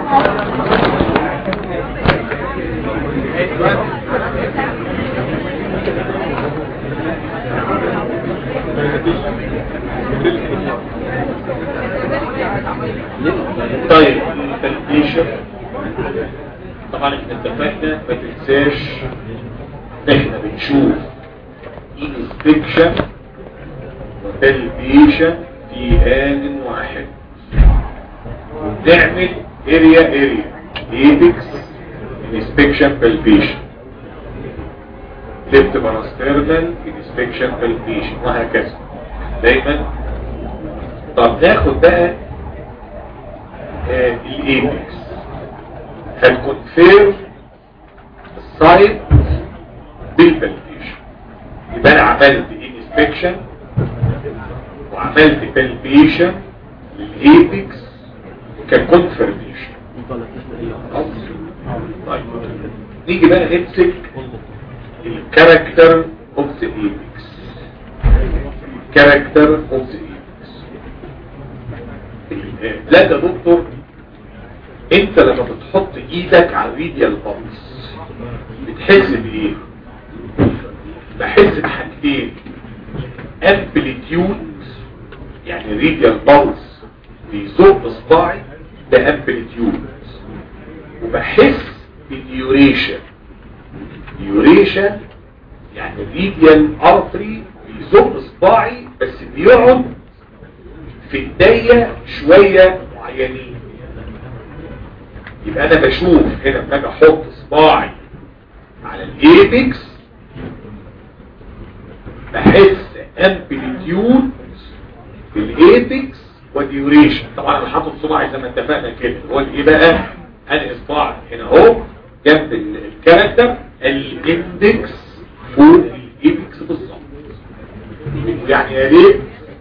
طيب التلبيشة طبعا احنا اتفقنا ما تنساش احنا بنشوف انسبكشن وتلبيشة في آن واحد ونعمل اريا اريا ايبكس انسبكشن بالبيشن ليفت باراسترنال انسبكشن بالبيشن وهكذا دايما طب ناخد بقى الايبكس هتكونفير السايت بالبلبيشن يبقى انا عملت انسبكشن وعملت بلبيشن للايبكس ككونفرميشن طيب نيجي بقى نمسك الكاركتر اوف ذا ايبكس كاركتر اوف ذا ايبكس لا ده دكتور انت لما بتحط ايدك على الريديال بالس بتحس بايه بحس بحاجتين امبليتيود يعني الريديال بالس بيزق اصبعي ده امبليتيود وبحس بديوريشن ديوريشن يعني الريديال ارتري بيزق اصبعي بس بيقعد في ايديا شوية معينين يبقى انا بشوف هنا لما اجي احط صباعي على الايبكس بحس امبليتيود في الايبكس وديوريشن طبعا انا حاطط صباعي زي ما اتفقنا كده هو ايه بقى انا اصبعي هنا اهو جنب الكاركتر الاندكس فوق الايبكس بالظبط يعني يا ريت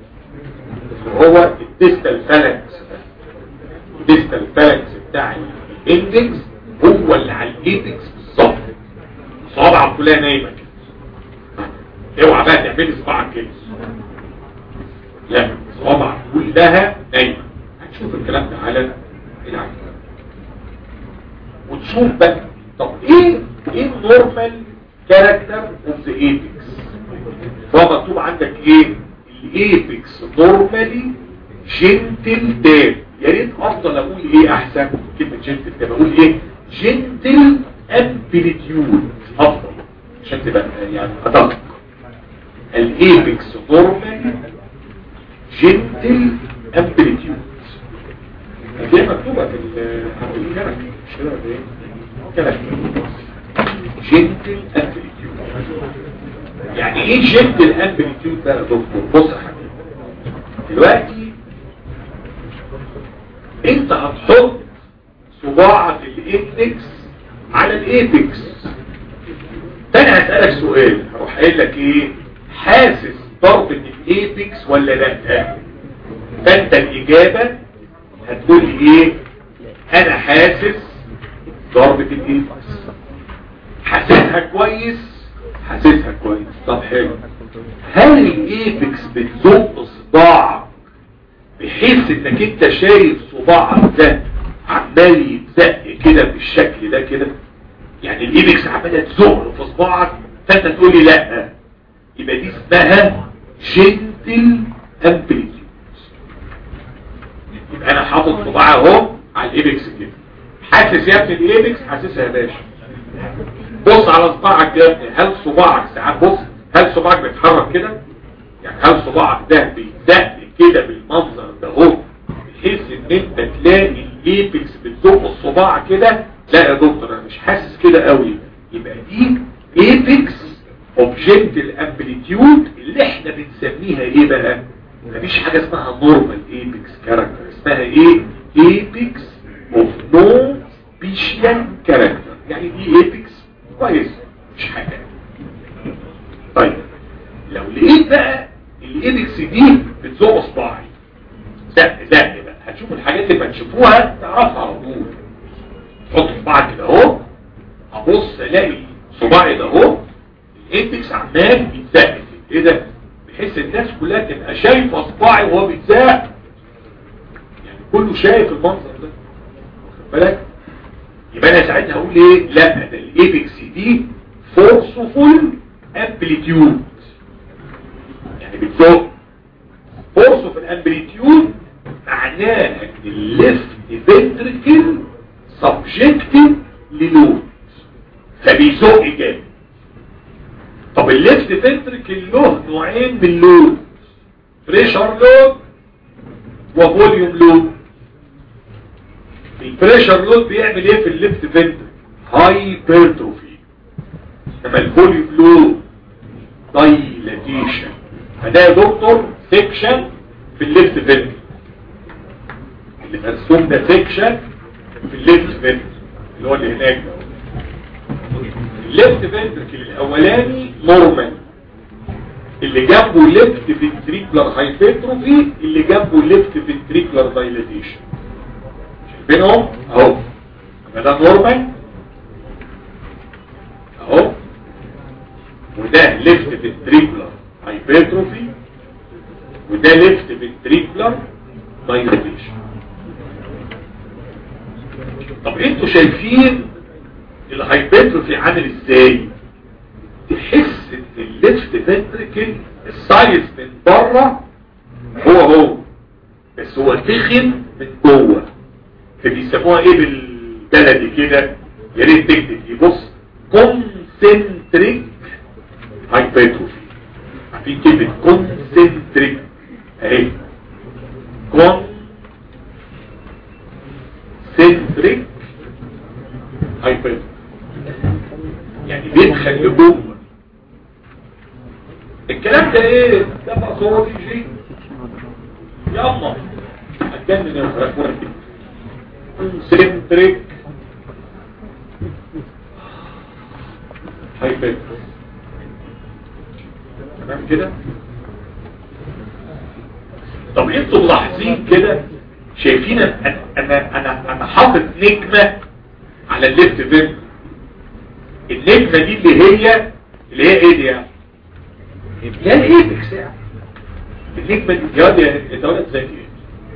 هو الديستال فالانس الديستال فالانس بتاع الاندكس هو اللي على الايبكس بالظبط صوابعك كلها نايمه كده اوعى بقى تعملي صباعك كده لا صوابعك كلها نايمه هتشوف الكلام ده على العين وتشوف بقى طب ايه ايه النورمال كاركتر اوف ذا ايبكس فهو مكتوب عندك ايه الايبكس نورمالي جنتل داب يا ريت افضل اقول ايه احسن كلمه جنتل داب اقول ايه جنتل امبليتيود افضل عشان تبقى يعني ادق الايبكس نورمالي جنتل امبليتيود دي مكتوبه في الكلام مش كده ولا ايه كلام جنتل امبليتيود يعني ايه جنتل امبليتيود بقى يا دكتور بص يا حبيبي دلوقتي انت هتحط صباعك الاندكس على الايبكس تاني هسألك سؤال هروح قايل لك ايه حاسس ضربة الايبكس ولا لا فانت الاجابة هتقول لي ايه انا حاسس ضربة الايبكس حاسسها كويس حاسسها كويس طب حلو هل الايبكس بتزق صباعك بحيث انك انت شايف صباعك ده عمال يتزق كده بالشكل ده كده يعني الايبكس عماله تزق في صباعك فانت تقول لي لا يبقى دي اسمها جنتل امبليتيود يبقى انا حاطط صباعي اهو على الايبكس كده حاسس يا ابني الايبكس حاسسها يا باشا بص على صباعك يا ابني هل صباعك ساعات بص هل صباعك بيتحرك كده يعني هل صباعك ده بيتزق كده بالمنظر ده اهو بحيث ان انت تلاقي الايبكس بتزق الصباع كده لا يا دكتور انا مش حاسس كده قوي يبقى دي ايبكس اوبجنتال امبليتيود اللي احنا بنسميها ايه بقى مفيش حاجه اسمها نورمال ايبكس كاركتر اسمها ايه ايبكس اوف نو بيشيان كاركتر يعني دي ايبكس كويس مش حاجه طيب لو لقيت بقى الايبكس دي بتزق صباعي زق زق بقى هتشوف الحاجات اللي هتشوفوها تعرفها على طول تحط صباعك كده اهو ابص الاقي صباعي ده اهو الايبكس عمال بيتزق ايه ده بحيث الناس كلها تبقى شايفه صباعي وهو بيتزق يعني كله شايف المنظر ده بالك يبقى انا ساعتها اقول ايه لا ده الايبكس دي فورسفول امبليتيود يعني بتزق فورسفول امبليتيود معناها ان الليفت فنتركل سبجكتد للود فبيزق جامد طب الليفت فنتركل له نوعين من اللود بريشر لود وفوليوم لود البريشر لود بيعمل ايه في الليفت فنتركل هايبرتروفي انما الفوليوم لود دايلاتيشن فده يا دكتور سيكشن في الليفت فنتركل اللي مرسوم ده سيكشن في الليفت فنتركل اللي هو اللي هناك ده الليفت فنتركل الاولاني نورمال اللي جنبه ليفت فنتريكولار هايبرتروفي اللي جنبه ليفت فنتريكولار دايلاتيشن شايفينهم اهو يبقى ده نورمال اهو وده ليفت فنتريكولار هايبرتروفي وده ليفت فنتريكولار دايلاتيشن طب انتوا شايفين الهايبرتروفي عامل ازاي تحس ان الليفت فنتركل السايز من بره هو هو بس هو تخن من جوه فبيسموها ايه بالبلدي كده يا ريت تكتب دي بص كونسنتريك هايبرتروفي عارفين كلمه كونسنتريك اهي كون سنتريك هايبرتروفي يعني بيدخل لجوه الكلام ده ايه ده باثولوجي يلا هتجنن يا اخوان سنتريك هايبرتروفي تمام كده طب انتوا ملاحظين كده شايفين انا انا انا, أنا حاطط نجمه على الليفت فيرت النجمة دي اللي هي اللي هي ايه دي يعني اللي هي الايبكس يعني النجمة دي يا واد يا ولد زي ايه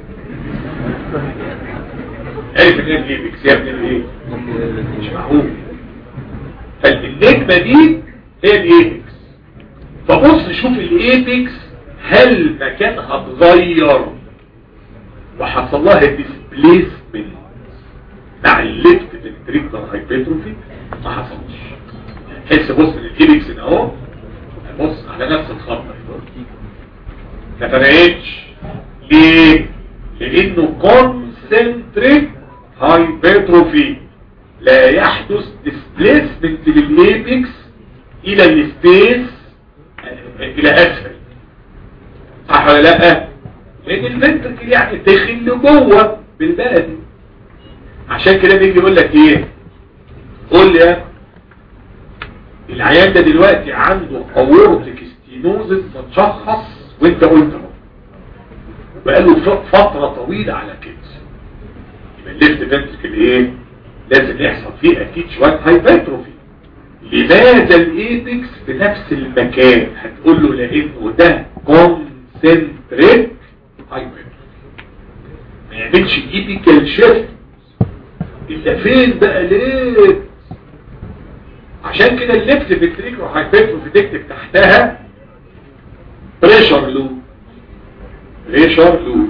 عارف ان هي الايبكس يا ابني الايه مش معقول فالنجمة دي هي الايبكس فبص شوف الايبكس هل مكانها اتغير وحصل لها ديسبليسمنت مع الليفت فنتريكولار هايبرتروفي ما حصلش حس بص الايبكس هنا اهو بص على نفس الخط ما فرقتش ليه لانه كونسنتريك هايبرتروفي لا يحدث ديسبليسمنت للايبكس الى السبيس الى اسفل صح ولا لا لان الفنتركل يعني داخل لجوه بالبلدي عشان كده بيجي يقول لك ايه قول لي يا العيان ده دلوقتي عنده اورتيك ستينوزس متشخص وانت قلت اهو بقاله فتره طويله على كده يبقى الليفت فنتركل ايه لازم يحصل فيه اكيد شويه هايبرتروفي لماذا الايبكس في نفس المكان هتقول له لانه ده كونسنتريك هايبرتروفي ما يعملش ايبيكال شيفت الا فين بقى ليه عشان كده الليفت فيتريكو هايبرتروفي تكتب تحتها بريشر لو بريشر لو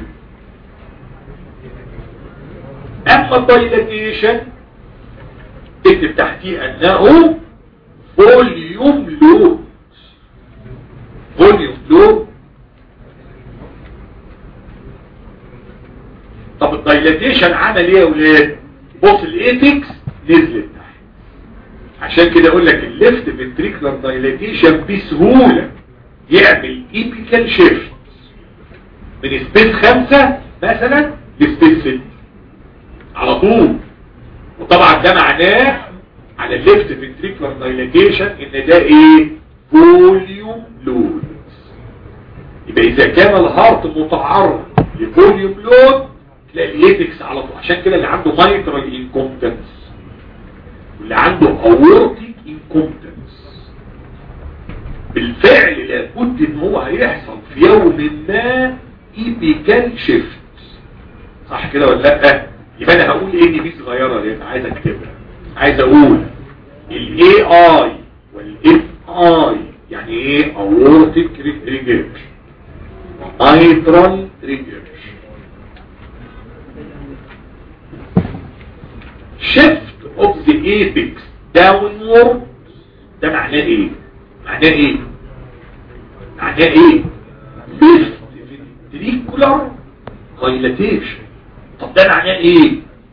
اما الدايلاتيشن تكتب تحتيه انه فوليوم لو فوليوم لو طب الدايلاتيشن عمل ايه يا ولاد بص الايتكس نزلت تحت عشان كده اقول لك الليفت فنتريكولار دايلاتيشن بسهوله يعمل ايبيكال شيفت من سبيس خمسة مثلا لسبيس ستة على طول وطبعا ده معناه على الليفت فنتريكولار دايلاتيشن ان ده ايه فوليوم لود يبقى اذا كان الهارت متعرض لفوليوم لود تلاقي الايبكس على طول عشان كده اللي عنده مايترال انكومبتنس واللي عنده اورتيك انكومبتنس بالفعل لابد ان هو هيحصل في يوم ما ايبيكال شيفت صح كده ولا لا يبقى انا هقول ايه دي بي صغيره دي عايز اكتبها عايز اقول الاي اي والاف اي يعني ايه اورتيك ريجرش mitral ريجرش shift of the apex downward ده معناه ايه معناه ايه معناه ايه lift ventricular dilatation طب ده معناه ايه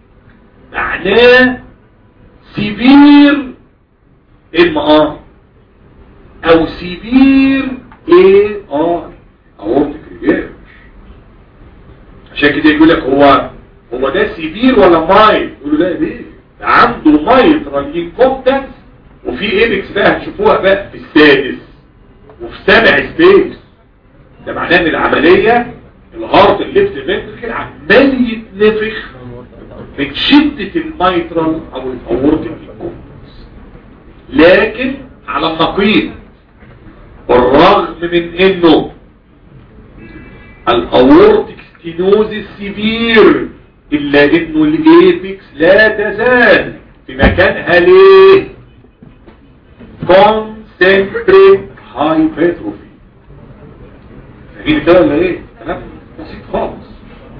معناه سيفير ام ار او سيفير اي ار اورتيك ريجيرش عشان كده يقول لك هو هو ده سيفير ولا مايل يقول له لا ليه ده عنده مايترال انكومبتنس وفي ايبكس بقى هتشوفوها بقى في السادس وفي سابع ستيج ده معناه ان العمليه الهارت الليفت فنتركل عمال يتنفخ من شدة الميترال او الاورتيك انكومبتنس لكن على النقيض بالرغم من انه الاورتيك ستينوز السيفير الا انه الايبكس لا تزال في مكانها ليه كونسنتريك هايبرتروفي فاهمين كده ولا ايه كلام بسيط خالص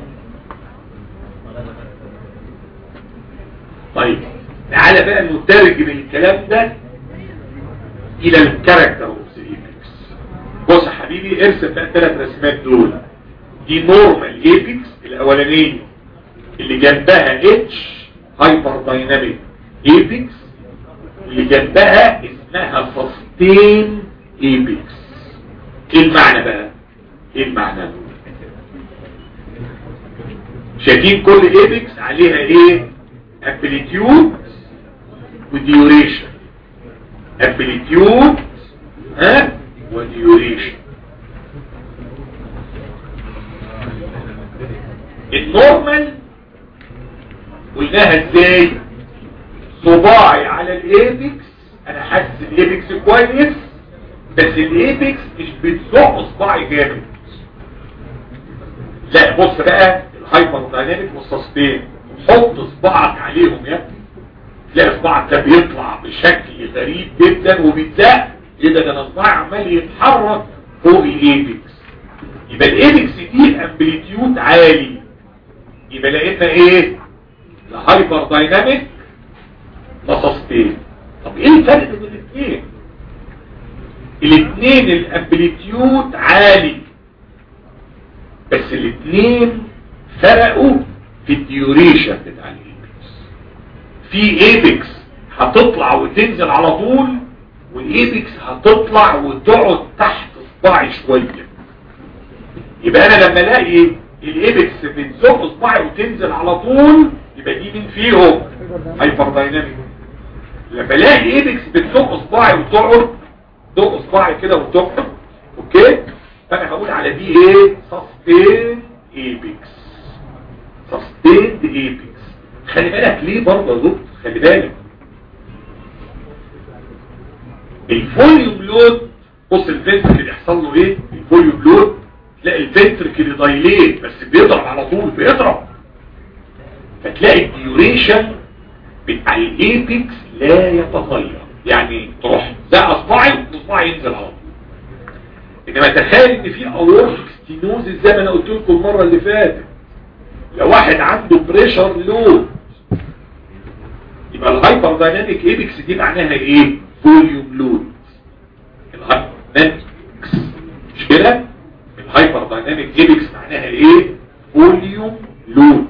طيب تعالى بقى نترجم الكلام ده الى الكاركتر اوف ذا ايبكس بص يا حبيبي ارسم بقى الثلاث رسمات دول دي نورمال ايبكس الاولانيه اللي جنبها اتش هايبر دايناميك ايبكس اللي جنبها اسمها سستين ايبكس ايه المعنى بقى ايه المعنى شايفين كل ايبكس عليها ايه امبليتيود وديوريشن امبليتيود ها وديوريشن النورمال قلناها ازاي صباعي على الايبكس انا حاسس الايبكس كويس بس الايبكس مش بتزق صباعي جامد لا بص بقى الهايبر دايناميك والسستين حط صباعك عليهم يا ابني تلاقي صباعك ده بيطلع بشكل غريب جدا وبيتزق ايه ده ده انا صباعي عمال يتحرك فوق الايبكس يبقى الايبكس دي امبليتيود عالي يبقى لقينا ايه الهايبر دايناميك وسستين طب ايه الفرق بين الاثنين الاثنين الامبليتيود عالي بس الاثنين فرقوا في الديوريشن بتاع الايبكس في ايبكس هتطلع وتنزل على طول والايبكس هتطلع وتقعد تحت صباعي شويه يبقى انا لما الاقي الايبكس بتزق صباعي وتنزل على طول يبقى دي مين فيهم هايبر دايناميك لما الاقي ايبكس بتزق صباعي وتقعد دق صباعي كده وتقعد اوكي فانا هقول على دي ايه سستين ايبكس سستين ايبكس خلي بالك ليه برضه يا دكتور خلي بالك الفوليوم لود بص الفنتركل يحصل له ايه الفوليوم لود تلاقي الفنتركل دايليت بس بيضرب على طول بيضرب فتلاقي الديوريشن بتاع الايبكس لا يتغير يعني تروح زق اصبعي واصبعي ينزل على طول انما تخيل ان في اورتيك ستينوز زي ما انا قلت لكم المره اللي فاتت لو واحد عنده بريشر لود يبقى الهايبر دايناميك ايبكس دي معناها ايه فوليوم لود الهايبر مش كده الهايبر دايناميك ايبكس معناها ايه فوليوم لود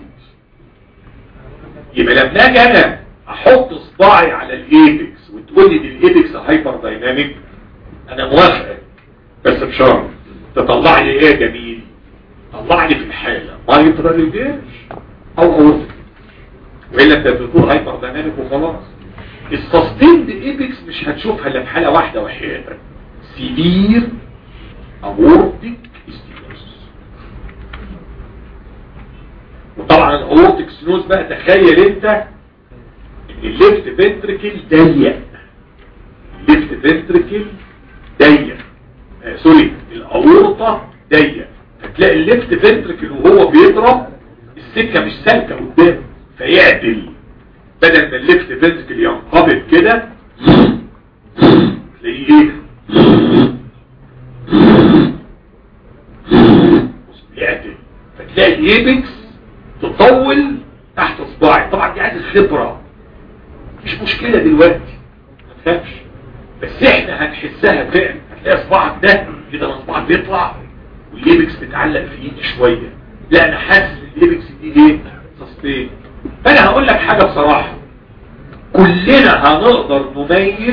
يبقى لما اجي انا احط صباعي على الايبكس وتقول لي دي الايبكس هايبر دايناميك انا موافقك بس بشرط تطلع لي ايه يا جميل طلع لي في الحالة مايترال ريجيرش او اورتيك والا انت بتقول هايبر دايناميك وخلاص السستيند ايبكس مش هتشوفها الا في حالة واحدة وحياتك سيفير اورتيك ستينوز وطبعا الاورتيك ستينوز بقى تخيل انت ان الليفت فنتركل ضيق الليفت فنتركل ضيق آه سوري الاورطة ضيق فتلاقي الليفت فنتركل وهو بيضرب السكة مش سالكة قدام فيعدل بدل ما الليفت فنتكل ينقبض كده تلاقيه ايه يعدل فتلاقي الايبكس تطول تحت صباعي طبعا دي عايز خبرة مش مشكلة دلوقتي ما تخافش بس احنا هنحسها فعلا هتلاقي صباعك ده كده صباعك بيطلع والايبكس متعلق في ايدي شوية لا انا حاسس الايبكس دي ايه سستين فانا هقول لك حاجة بصراحة كلنا هنقدر نميز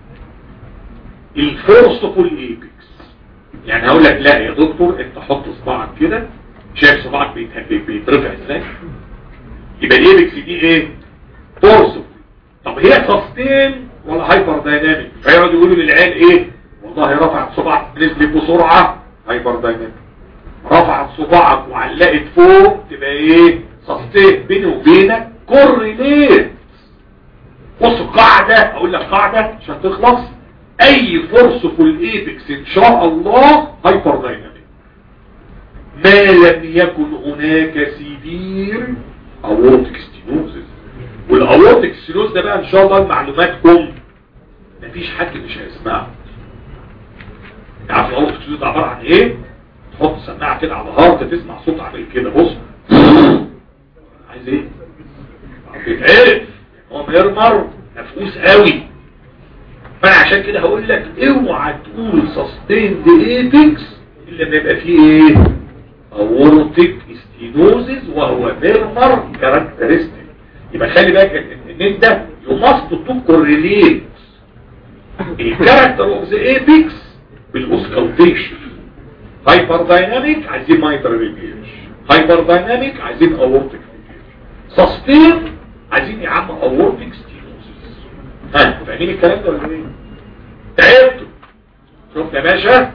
الفورسفول ايبكس يعني هقول لك لا يا دكتور انت حط صباعك كده شايف صباعك بيتهدد بيترفع ازاي يبقى الايبكس دي ايه فورسفول طب هي سستين ولا هايبر دايناميك فيقعدوا يقولوا للعيال ايه والله رفعت صباعك نزلت بسرعه هايبر دايناميك رفعت صباعك وعلقت فوق تبقى ايه سستين بيني وبينك كورليت بص قاعدة اقول لك قاعدة عشان تخلص اي فورسفول ايبكس ان شاء الله هايبر دايناميك ما لم يكن هناك سيفير اورتيك ستينوزز والاورتيك ستينوز ده بقى ان شاء الله معلوماتكم مفيش حد مش هيسمعه عارف الاورتيك ستينوز ده عباره عن ايه تحط سماعه كده على الهارت تسمع صوت عامل كده بص عايز ايه بيتعرف هو ميرمر مفقوس قوي فانا عشان كده هقول لك اوعى تقول سستيند ايبكس الا لما يبقى فيه ايه اورتيك ستينوزز وهو ميرمر كاركترستيك يبقى خلي بالك ان انت يو ماست تو كورليت الكاركتر اوف ذا ايبكس بالاوسكالتيشن هايبر دايناميك عايزين مايتر ريبيرش هايبر دايناميك عايزين اورتيك سستين عايزين يا عم اورتيك ستينوزز ها فاهمين الكلام ده ولا ايه تعبتوا شفت يا باشا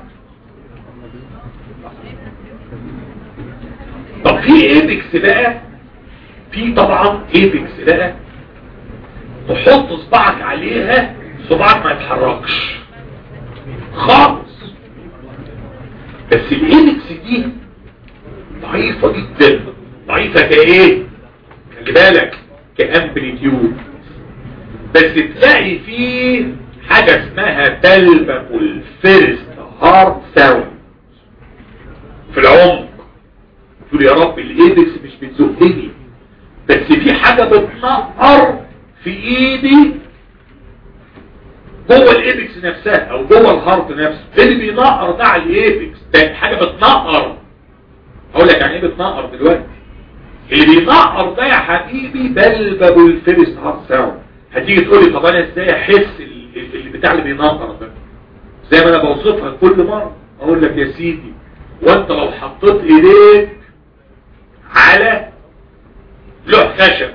طب في ايبكس بقى في طبعا ايبكس بقى تحط صباعك عليها صباعك ما يتحركش خالص بس الايبكس دي ضعيفة جدا ضعيفة كايه خلي بالك كامبليتيود بس تلاقي فيه حاجة اسمها بلبل فيرست هارت ساوند في العمق تقول يا رب الايبكس مش بتزقني بس في حاجة بتنقر في ايدي جوه الايبكس نفسها او جوه الهارت نفسه ايه اللي بينقر ده على الايبكس ده حاجة بتنقر هقول لك يعني ايه بتنقر دلوقتي اللي بينقر ده يا حبيبي بلبل الفيرست هارت ساوند هتيجي تقول لي طب انا ازاي احس اللي بتاع اللي بينقر ده زي ما انا بوصفها كل مرة اقول لك يا سيدي وانت لو حطيت ايديك على لوح خشب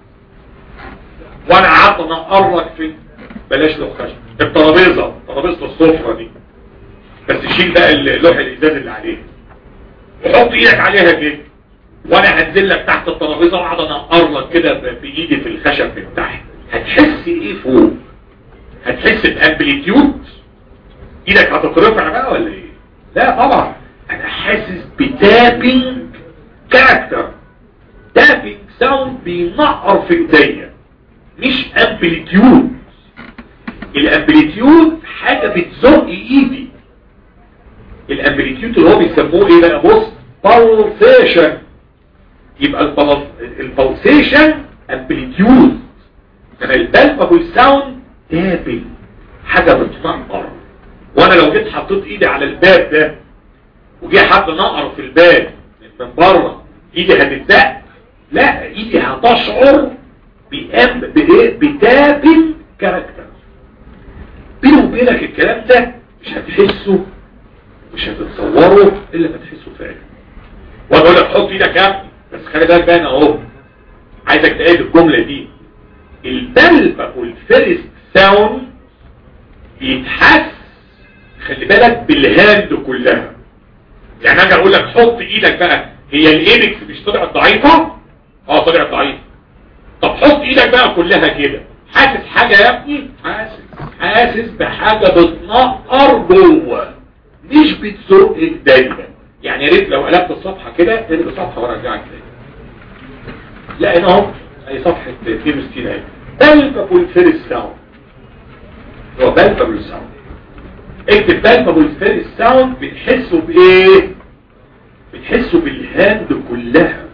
وانا قعدت انقر لك في بلاش لوح خشب الترابيزه ترابيزه السفره دي بس شيل بقى اللوح الازاز اللي عليه وحط ايدك عليها كده وانا هنزل لك تحت الترابيزه واقعد انقر لك كده بايدي في الخشب من تحت هتحس ايه فوق هتحس بامبليتيود ايدك هتترفع بقى ولا ايه لا طبعا انا حاسس بتابنج كاركتر تابنج ساوند بينقر في ايديا مش امبليتيود الامبليتيود حاجة بتزق ايدي الامبليتيود اللي هو بيسموه ايه بقى بص pulsation يبقى البلسيشن امبليتيود انما البلبل ساوند تابنج حاجة بتنقر وانا لو جيت حطيت ايدي على الباب ده وجي حد نقر في الباب من بره ايدي هتتدق لا ايدي هتشعر بأم بايه بتابن كاركتر بينه وبينك الكلام ده مش هتحسه مش هتتصوره الا ما تحسه فعلا وانا اقول لك حط ايدك يا ابني بس خلي بالك بقى انا اهو عايزك تقول الجمله دي البلبة والفيرست ساوند بيتحس خلي بالك بالهاند كلها يعني اجي اقول لك حط ايدك بقى هي الايبكس مش طلعت ضعيفه اه طلعت ضعيفه طب حط ايدك بقى كلها كده حاسس حاجه يا ابني حاسس حاسس بحاجه بتنقر جوه مش بتزق ايديا يعني يا ريت لو قلبت الصفحه كده تقلب الصفحه ورجعك تاني لا هنا اهو اي صفحة 62 اهي بالبابول فيرس ساوند هو بالبابول ساوند اكتب بالبابول فيرس ساوند بنحسه بايه بنحسه بالهاند كلها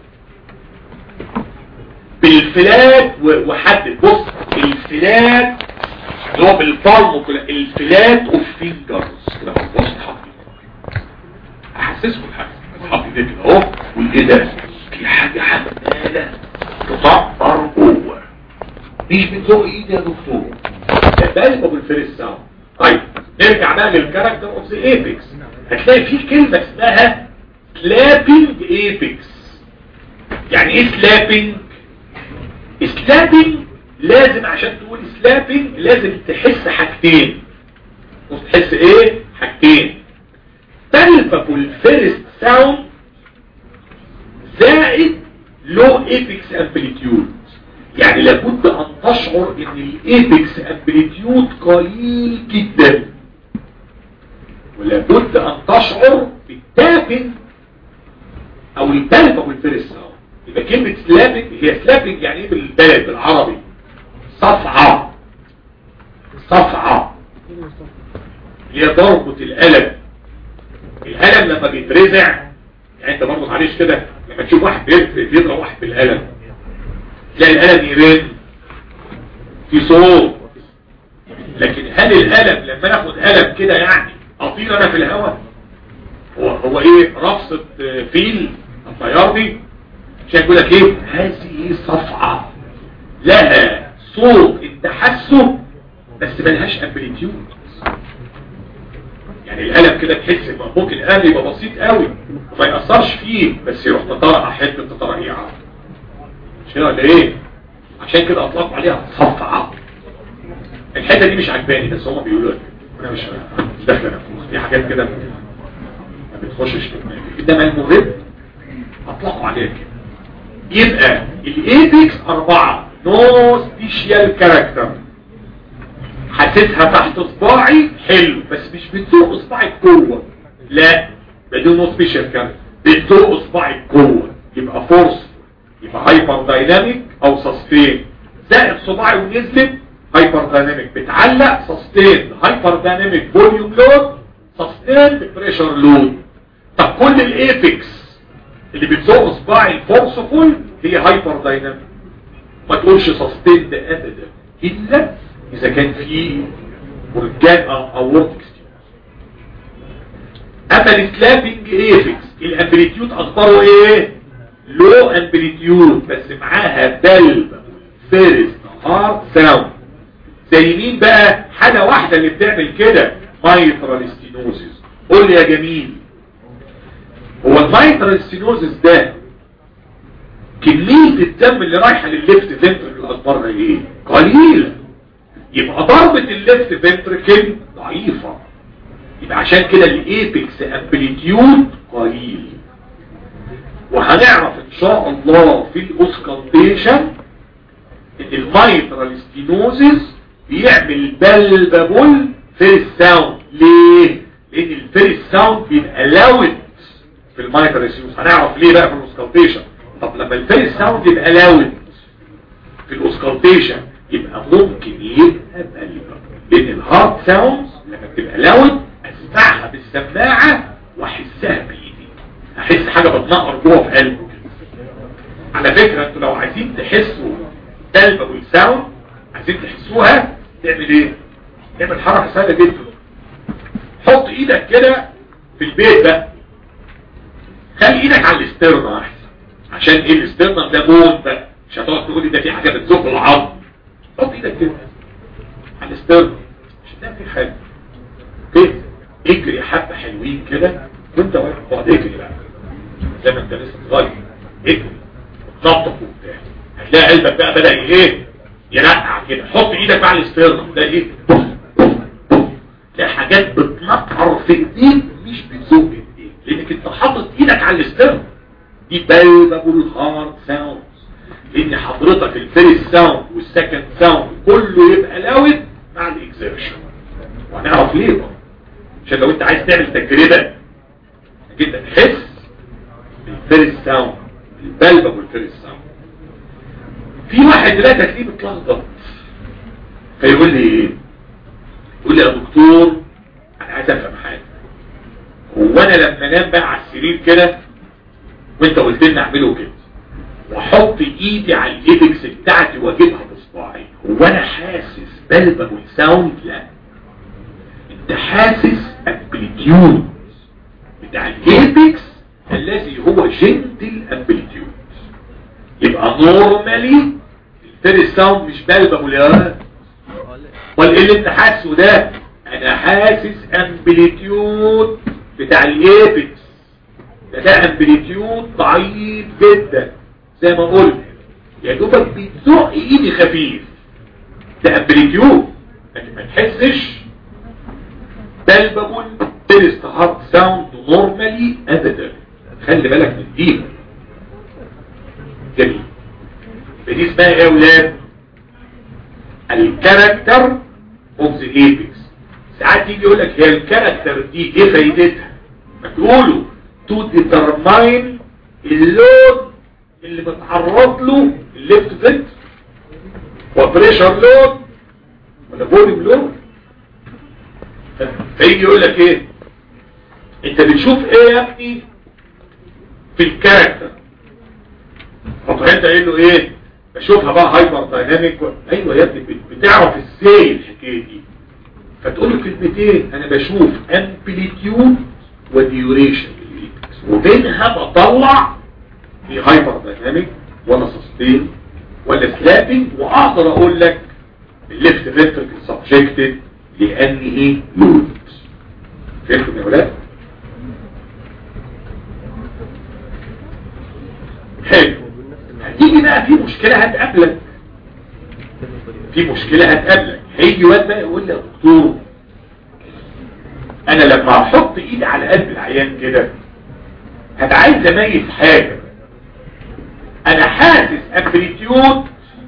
بالفلات و- وحدد بص الفلات اللي هو بالفالم كلها الفلات اوف فينجرز كده بص حط احسسكم الحاجه حط ايديك كده اهو والايه ده في حاجه عماله تطعر جوه مش بتزق ايدي يا دكتور ده قلبه بالفيرست ساوند طيب نرجع بقى للكاركتر اوف ذا ايبكس هتلاقي في كلمه اسمها سلابنج ايبكس يعني ايه سلابنج سلابنج لازم عشان تقول سلابنج لازم تحس حاجتين بص تحس ايه حاجتين بالبابول فيرست ساوند زائد لو ايبكس امبليتيود يعني لابد ان تشعر ان الايبكس امبليتيود قليل جدا ولابد ان تشعر بالتابنج او البالبابول فيرست ساوند يبقى كلمة سلابنج هي سلابنج يعني ايه بالبلد بالعربي صفعة صفعة هي ضربة القلم القلم لما بيترزع يعني انت برضه معلش كده لما تشوف واحد بيضرب بيضرب واحد بالقلم تلاقي القلم يرن في صوت لكن هل القلم لما ناخد قلم كده يعني اطير انا في الهواء هو هو ايه رفصة فيل الطيار عشان يقول لك ايه هذه صفعة لها صوت انت حاسه بس ملهاش امبليتيود يعني القلم كده تحس إن ممكن القلم يبقى بسيط قوي وما يأثرش فيه بس يروح تطرقع حته تطرقيعه مش كده ولا ايه عشان كده اطلقوا عليها صفعة الحته دي مش عجباني بس هم بيقولوا لك انا مش مش داخله نفوس في حاجات كده ما بتخشش في دماغي انما المهم اطلقوا عليها كده يبقى الايبكس اربعة نو سبيشال كاركتر حاسسها تحت صباعي حلو بس مش بتسوق صباعي جوه لا بدون نو سبيشال كاركتر بتسوق صباعي جوه يبقى فورس يبقى هايبر دايناميك او سستين زائد صباعي ونزلت هايبر دايناميك بتعلق سستين هايبر دايناميك فوليوم لود سستين بريشر لود طب كل الايبكس اللي بتزق صباعي الفورسفول هي هايبر دايناميك ما تقولش سستين ده ابدا الا اذا كان في برجان او ورتكس اما السلابنج ايبكس الامبليتيود اخباره ايه لو امبليتيود بس معاها بلب فيرست هارد ساوند زي مين بقى حاجة واحدة اللي بتعمل كده مايترال ستينوزيس قول لي يا جميل هو المايترال ستينوزيس ده كمية الدم اللي رايحة للليفت فنتركل الاصبر ايه قليلة يبقى ضربة الليفت فنتركل ضعيفة يبقى عشان كده الايبكس امبليتيود قليل وهنعرف ان شاء الله في الاوسكالتيشن ان المايترال ستينوزيس بيعمل بلببول في الساوند ليه؟ لان الفيري ساوند بيبقى لاود في المايترال ستينوزيس هنعرف ليه بقى في الاوسكالتيشن طب لما الفيري ساوند يبقى لاود في الاوسكالتيشن يبقى ممكن يبقى بلببول لان الهارد ساوند لما بتبقى لاود اسمعها بالسماعه واحسها بايدي احس حاجة بتنقر جوه في قلبه على فكرة انتوا لو عايزين تحسوا قلبه والساوند عايزين تحسوها تعمل ايه تعمل حركة سهلة جدا حط ايدك كده في البيت ده خلي ايدك على الاسترنا احسن عشان ايه الاسترنا ده بون بقى مش هتقعد تقول لي ده في حاجة بتزق العظم حط ايدك كده على الاسترنا مش هتلاقي في حاجة كده اجري حبة حلوين كده وانت واقف اقعد اجري بقى زي ما انت لسه صغير اجري وتنطط وبتاع هتلاقي قلبك بقى بدأ ايه يرقع كده حط ايدك بقى على الاسترنم ده ايه تلاقي حاجات بتنطر في ايديك مش بتزق ايديك لانك انت حاطط ايدك على الاسترنم دي بلبل هارد ساوند لان حضرتك الفيرست ساوند والسكند ساوند كله يبقى لاود مع الاكزيرشن وهنعرف ليه بقى عشان لو انت عايز تعمل تجربة جدا تحس بالفيرست ساوند البلبة والفيرست ساوند في واحد دلوقتي هتلاقيه متلخبط فيقول لي ايه يقول لي يا دكتور انا عايز افهم حاجه هو انا لما انام بقى على السرير كده وانت قلت لي اعمله كده واحط ايدي على الايبكس بتاعتي واجيبها بصباعي هو انا حاسس بلبل ساوند لا انت حاسس امبليتيود بتاع الايبكس الذي هو جنتل امبليتيود يبقى نورمالي الفيرست ساوند مش بلبل يا امال ايه اللي انت حاسه ده انا حاسس امبليتيود بتاع الايبكس ده ده امبليتيود ضعيف جدا زي ما قلت يا دوبك بتزق ايدي خفيف ده امبليتيود لكن ما تحسش بلبل فيرست هارت ساوند نورمالي ابدا خلي بالك من دي جميل دي اسمها ايه يا ولاد الكاركتر اوف ذا ايبكس ساعات يجي يقول لك هي الكاركتر دي ايه فايدتها ما تقولوا تو ديترماين اللود اللي متعرض له الليفت فيت وبريشر لود ولا فوليوم لود فيجي يقول لك ايه انت بتشوف ايه يا ابني في الكاركتر فتروح انت قايل له ايه بشوفها بقى هايبر دايناميك و... ايوه يا ابني بتعرف ازاي الحكايه دي فتقول له كلمتين انا بشوف امبليتيود وديوريشن وبينها بطلع في هايبر دايناميك ولا سستين ولا سلابنج واقدر اقول لك الليفت فيترك سبجكتد لانه لود فهمتوا يا ولاد حلو هتيجي بقى في مشكلة هتقابلك في مشكلة هتقابلك هيجي واد بقى يقول لي يا دكتور انا لما احط ايدي على قلب العيان كده هبقى عايز اميز حاجة انا حاسس امبليتيود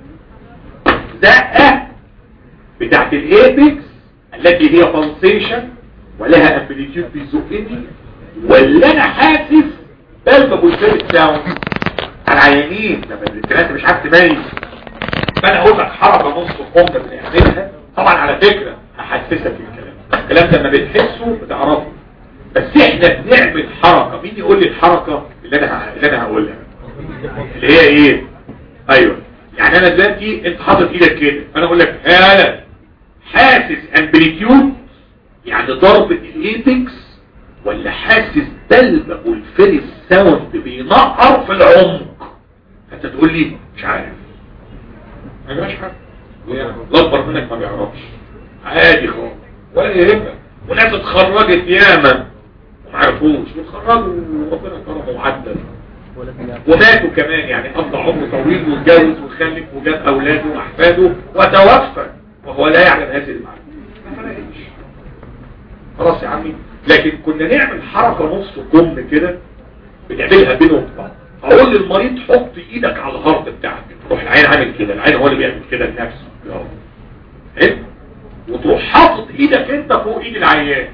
دقة بتاعت الايبكس التي هي بلسيشن ولها امبليتيود بيزقني ولا انا حاسس بلبب والثالث ساوند على العيانين لما الانترنت مش عارف تميز فانا اقول لك حركه نص قمه بنعملها طبعا على فكره احسسك الكلام الكلام ده لما بتحسه بتعرفه بس احنا بنعمل حركه مين يقول لي الحركه اللي انا اللي انا هقولها اللي هي ايه ايوه يعني انا دلوقتي انت حاطط ايدك كده فانا اقول لك هلا حاسس امبليتيود يعني ضربة الايبكس ولا حاسس بلبق والفيرس ساوند بينقر في العمق انت تقول لي مش عارف ما جراش حاجه الاكبر منك ما بيعرفش عادي خالص ولا يهمك وناس اتخرجت ياما وما عرفوش واتخرجوا وربنا كرمه وعدل وماتوا كمان يعني قضى عمره طويل واتجوز وخلف وجاب اولاده واحفاده وتوفى وهو لا يعلم هذه المعلومه ما فرقتش خلاص يا عمي لكن كنا نعمل حركة نص كم كده بنعملها بينهم بعض اقول للمريض حط ايدك على الهارد بتاعك تروح العين عامل كده العين هو اللي بيعمل كده لنفسه حلو وتروح حاطط ايدك انت فوق ايد العيان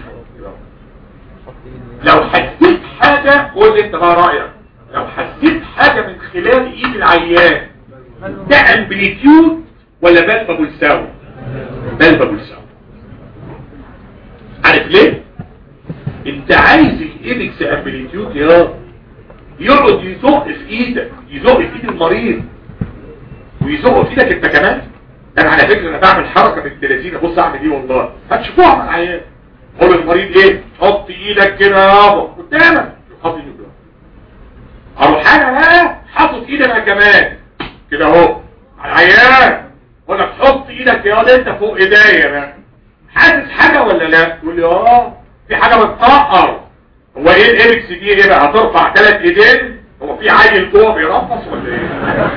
لو حسيت حاجة قول لي انت بقى رأيك لو حسيت حاجة من خلال ايد العيان ده امبليتيود ولا بلبب الساوي بلبب الساوي عارف ليه انت عايز الايبكس امبليتيود يا يقعد يزق في ايدك يزق في ايد المريض ويزق في ايدك انت كمان انا على فكرة انا بعمل حركة من التلازين بص اعمل ايه والله هتشوفوها مع العيان قول المريض ايه حط ايدك كده يابا قدامك حط ايدك كده اروح انا بقى حاطط ايدي انا كمان كده اهو على العيان اقول لك حط ايدك يا واد انت فوق ايديا بقى حاسس حاجة ولا لا تقول لي اه في حاجة بتطقر هو ايه الايركس دي ايه بقى هترفع ثلاث ايدين هو في عيل جوه بيرفص ولا ايه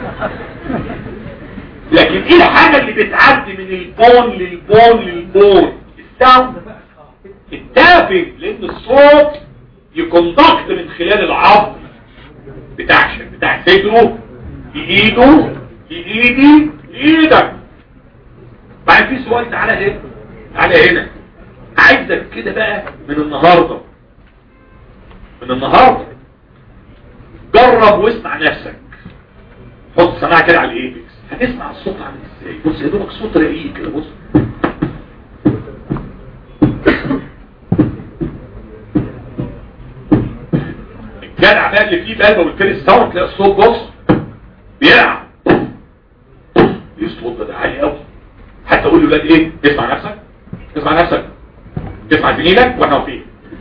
لكن ايه الحاجة اللي بتعدي من البون للبون للبون الساوند التافه لان الصوت يكوندكت من خلال العظم بتاع بتاع صدره لايده لايدي لايدك بعد في سؤال تعالى هنا تعالى هنا عايزك كده بقى من النهاردة من النهاردة جرب واسمع نفسك حط سماعة كده على الايبكس هتسمع الصوت عامل ازاي بص يا دوبك صوت رقيق كده بص الجدع بقى اللي فيه بلبه والفيرس ساوند تلاقي الصوت بص بيلعب ايه الصوت ده ده عالي قوي حتى اقول للولاد ايه اسمع نفسك اسمع نفسك اسمع زميلك وانا فيه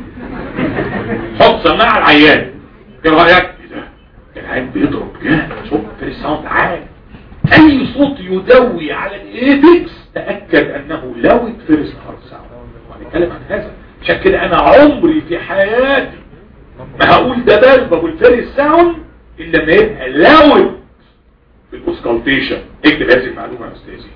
حط سماعه على العيان ايه رايك ايه ده العيان بيضرب جامد شوف الفيرس ساوند عالي اي صوت يدوي على الايبكس تاكد انه لوت فيرس هارت ساوند وهنتكلم عن هذا عشان كده انا عمري في حياتي ما هقول ده بلبة والفيرس ساوند الا لما يبقى لوت في الاوسكالتيشن اكتب هذه المعلومه يا استاذي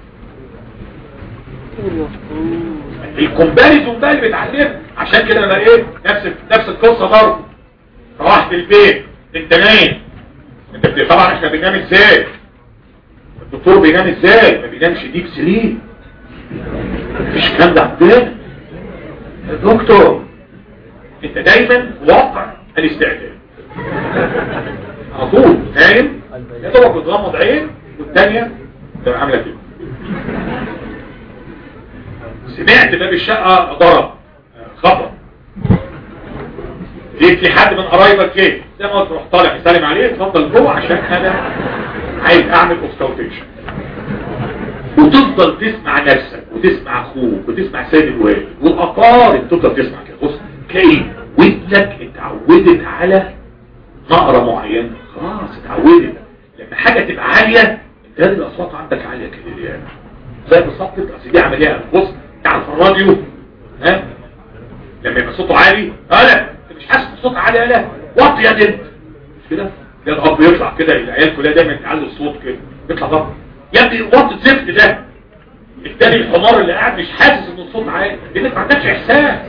الكومباريزون بقى اللي بيتعلم عشان كده انا ايه نفس نفس القصه برضه روحت البيت انت نايم انت بت- طبعا احنا بننام ازاي الدكتور بينام ازاي ما بينامش ديب سليم مفيش الكلام ده عندنا يا دكتور انت دايما واقع الاستعداد على طول نايم يا دوبك بتغمض عين والثانيه تبقى عامله كده سمعت باب الشقه ضرب خبط لقيت في حد من قرايبك جه زي ما قلت روح طالع يسلم عليه اتفضل جوه عشان انا عايز اعمل اوسكالتيشن وتفضل تسمع نفسك وتسمع اخوك وتسمع سيد الوالد والاقارب تفضل تسمع كده بص تلاقي ودنك اتعودت على نقرة معينة خلاص اتعودت لما حاجة تبقى عالية انت هذه الاصوات عندك عالية كده يعني زي بالظبط كده اصل دي عملية بص تعرف الراديو ها لما يبقى صوته عالي لا انت مش حاسس بصوت عالي لا وطي يا بنت مش كده ده الاب يطلع كده العيال كلها دايما تعلي الصوت كده يطلع بقى يا ابني وطي الزفت ده التاني الحمار اللي قاعد مش حاسس ان الصوت عالي لانك ما عندكش احساس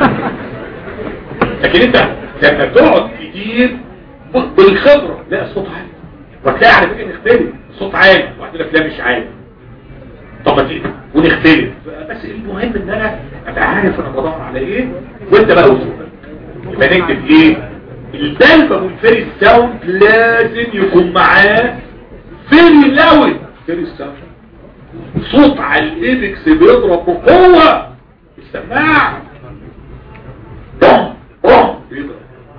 لكن انت لما تقعد كتير بالخبره لا الصوت عالي وتلاقي على فكره نختلف الصوت عالي واحد يقول لك لا مش عالي طب ما تيجي ونختلف بس المهم ان انا ابقى عارف انا بدور على ايه وانت بقى وصولك يبقى نكتب ايه البلبة والفيري ساوند لازم يكون معاه فيري لاود فيري ساوند صوت على الايبكس بيضرب بقوة السماعة بوم بوم بيضرب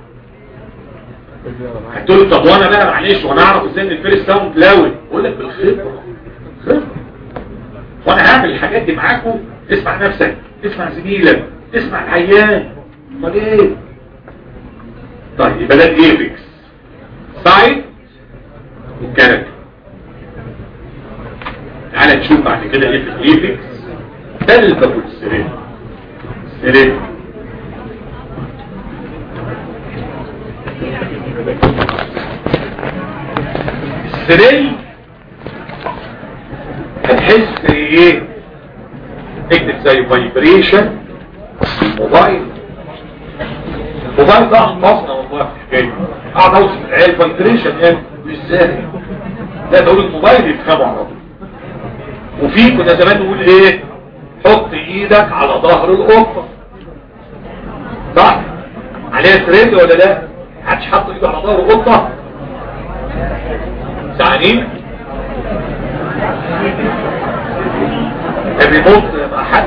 هتقول طب وانا بقى معلش وانا اعرف ازاي ان الفيري ساوند لاود اقول لك بالخبرة خبرة وانا هعمل الحاجات دي معاكم تسمع نفسك تسمع زميلك تسمع العيان امال ايه طيب يبقى ده الايبكس سايد والكاركتر تعالى نشوف بعد كده ايه في الايبكس تلبة والسرين سرين السرين هتحس ايه اكتب زي فايبريشن الموبايل الموبايل ده احفظنا والله في الحكايه قاعد اوصف العيال فايبريشن يعني ازاي لا تقول الموبايل يفهموا على طول وفي كنا زمان نقول ايه حط ايدك على ظهر القطه صح عليها ترند ولا لا محدش حط ايده على ظهر القطه زعلانين الريموت مع حد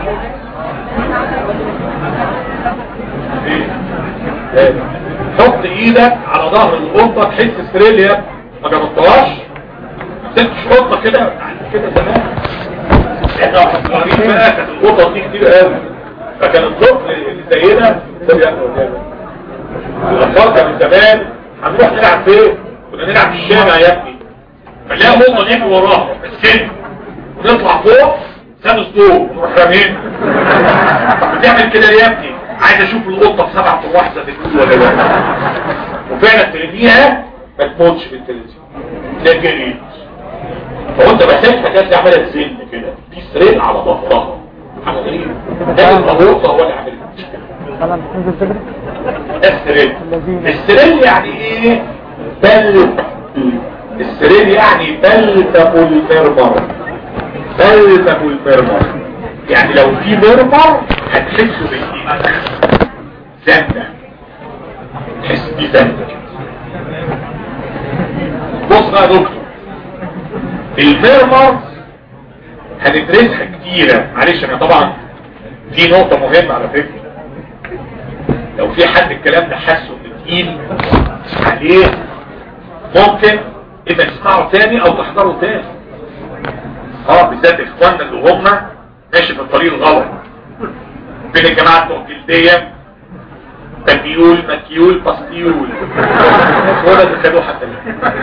حط ايدك على ظهر القطه تحس ستريل يا ابني. ما جربتهاش سبتش قطه كده يعني كده زمان احنا واحنا صغيرين بقى كانت القطط دي كتير قوي فكان الطفل اللي زينا ده بياكل الاطفال كان من زمان هنروح نلعب فين كنا نلعب في الشارع يا ابني فنلاقي قطه نجري وراها مسكين ونطلع فوق ساب الصوت نروح رامين بتعمل كده ليه يا ابني عايز اشوف القطه في سبعة واحده بتقول ولا لا وفعلا ترميها ما تموتش في التلفزيون ده جريت فهو انت بحسك حاجات دي عماله تزن كده في سرير على ظهرها حاجه غريبه ده القطه هو اللي عامل خلاص ننزل تجري ده السرير السرير يعني ايه بل السرير يعني بلتم المرمر بلتم المرمر يعني لو في مرمر هتحسوا بالايمان زنة تحس بيه زنة كده. بص بقى يا دكتور الميرمر هندرسها كتيرة معلش انا طبعا في نقطة مهمة على فكرة لو في حد الكلام ده حاسه انه تقيل عليه ممكن اما تسمعه تاني او تحضره تاني اه بالذات اخواننا اللي هم ماشي في الطريق الغلط بين الجماعة بتوع الجلدية تكيول مكيول بسطيول هو ده اللي خدوه حتى الآن.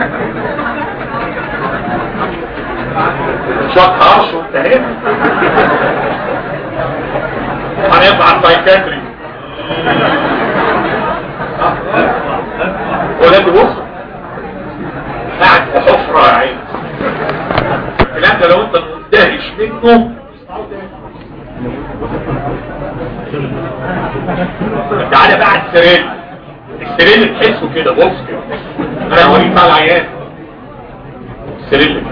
شوية عرش وانتهينا هنطلع السايكاتري ولا بيوصل قاعد في حفرة يا عين الكلام ده لو انت مندهش منه تعالى بقى على السرير السرير تحسه كده بص كده انا هوريك بقى العيان السرير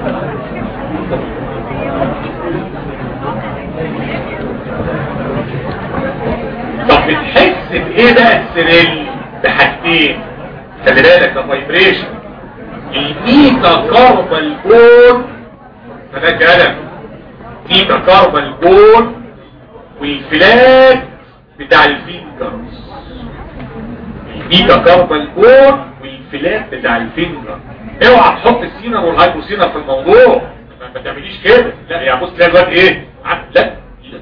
طب بتحس بايه بقى السرير بحاجتين خلي بالك ده فايبريشن الميتا كاربال بون فده كلام ميتا كاربال بون والفلات بتاع الفينجرز الميتا كاربال بون والفلات بتاع الفينجر اوعى تحط السينر والهايبوسينر في الموضوع ما ما تعمليش كده لا يا بص تلاقي الواد ايه عم- لا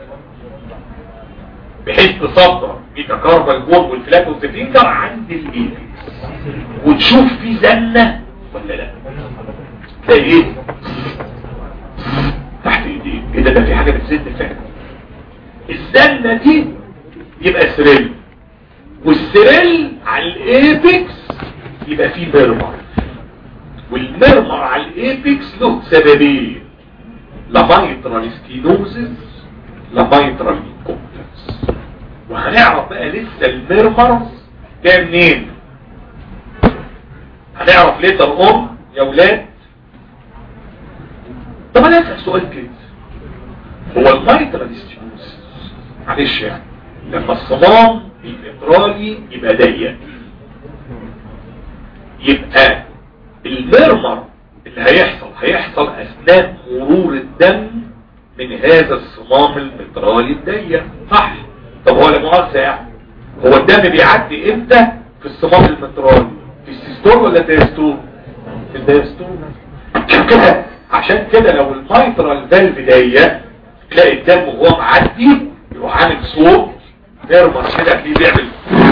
بحيث تصدر ميتا كاربال بون والفلات والفينجر عند الايبكس وتشوف في زنة ولا لا تلاقي ايه تحت ايديك ايه ده ده في حاجة بتزن فعلا الزنة دي يبقى سريل والسريل على الايبكس يبقى فيه ميرمر والميرمر على الايبكس له سببين لامايترال ستينوزز لامايترال انكومبتنس وهنعرف بقى لسه الميرمرز جايه منين هنعرف ليه الام يا ولاد طب انا اسال سؤال كده هو المايترال ستينوزز معلش يعني لما الصمام الإطرالي يبقى ضيق يبقى المرمر اللي هيحصل هيحصل أثناء مرور الدم من هذا الصمام المترالي الضيق صح طب هو لا مؤاخذة يعني هو الدم بيعدي امتى في الصمام المترالي في السيستول ولا الدايستول في الدايستول عشان كده عشان كده لو الميترال فالف ضيق تلاقي الدم وهو معدي يروح عامل صوت ميرمر كده تلاقيه بيعمل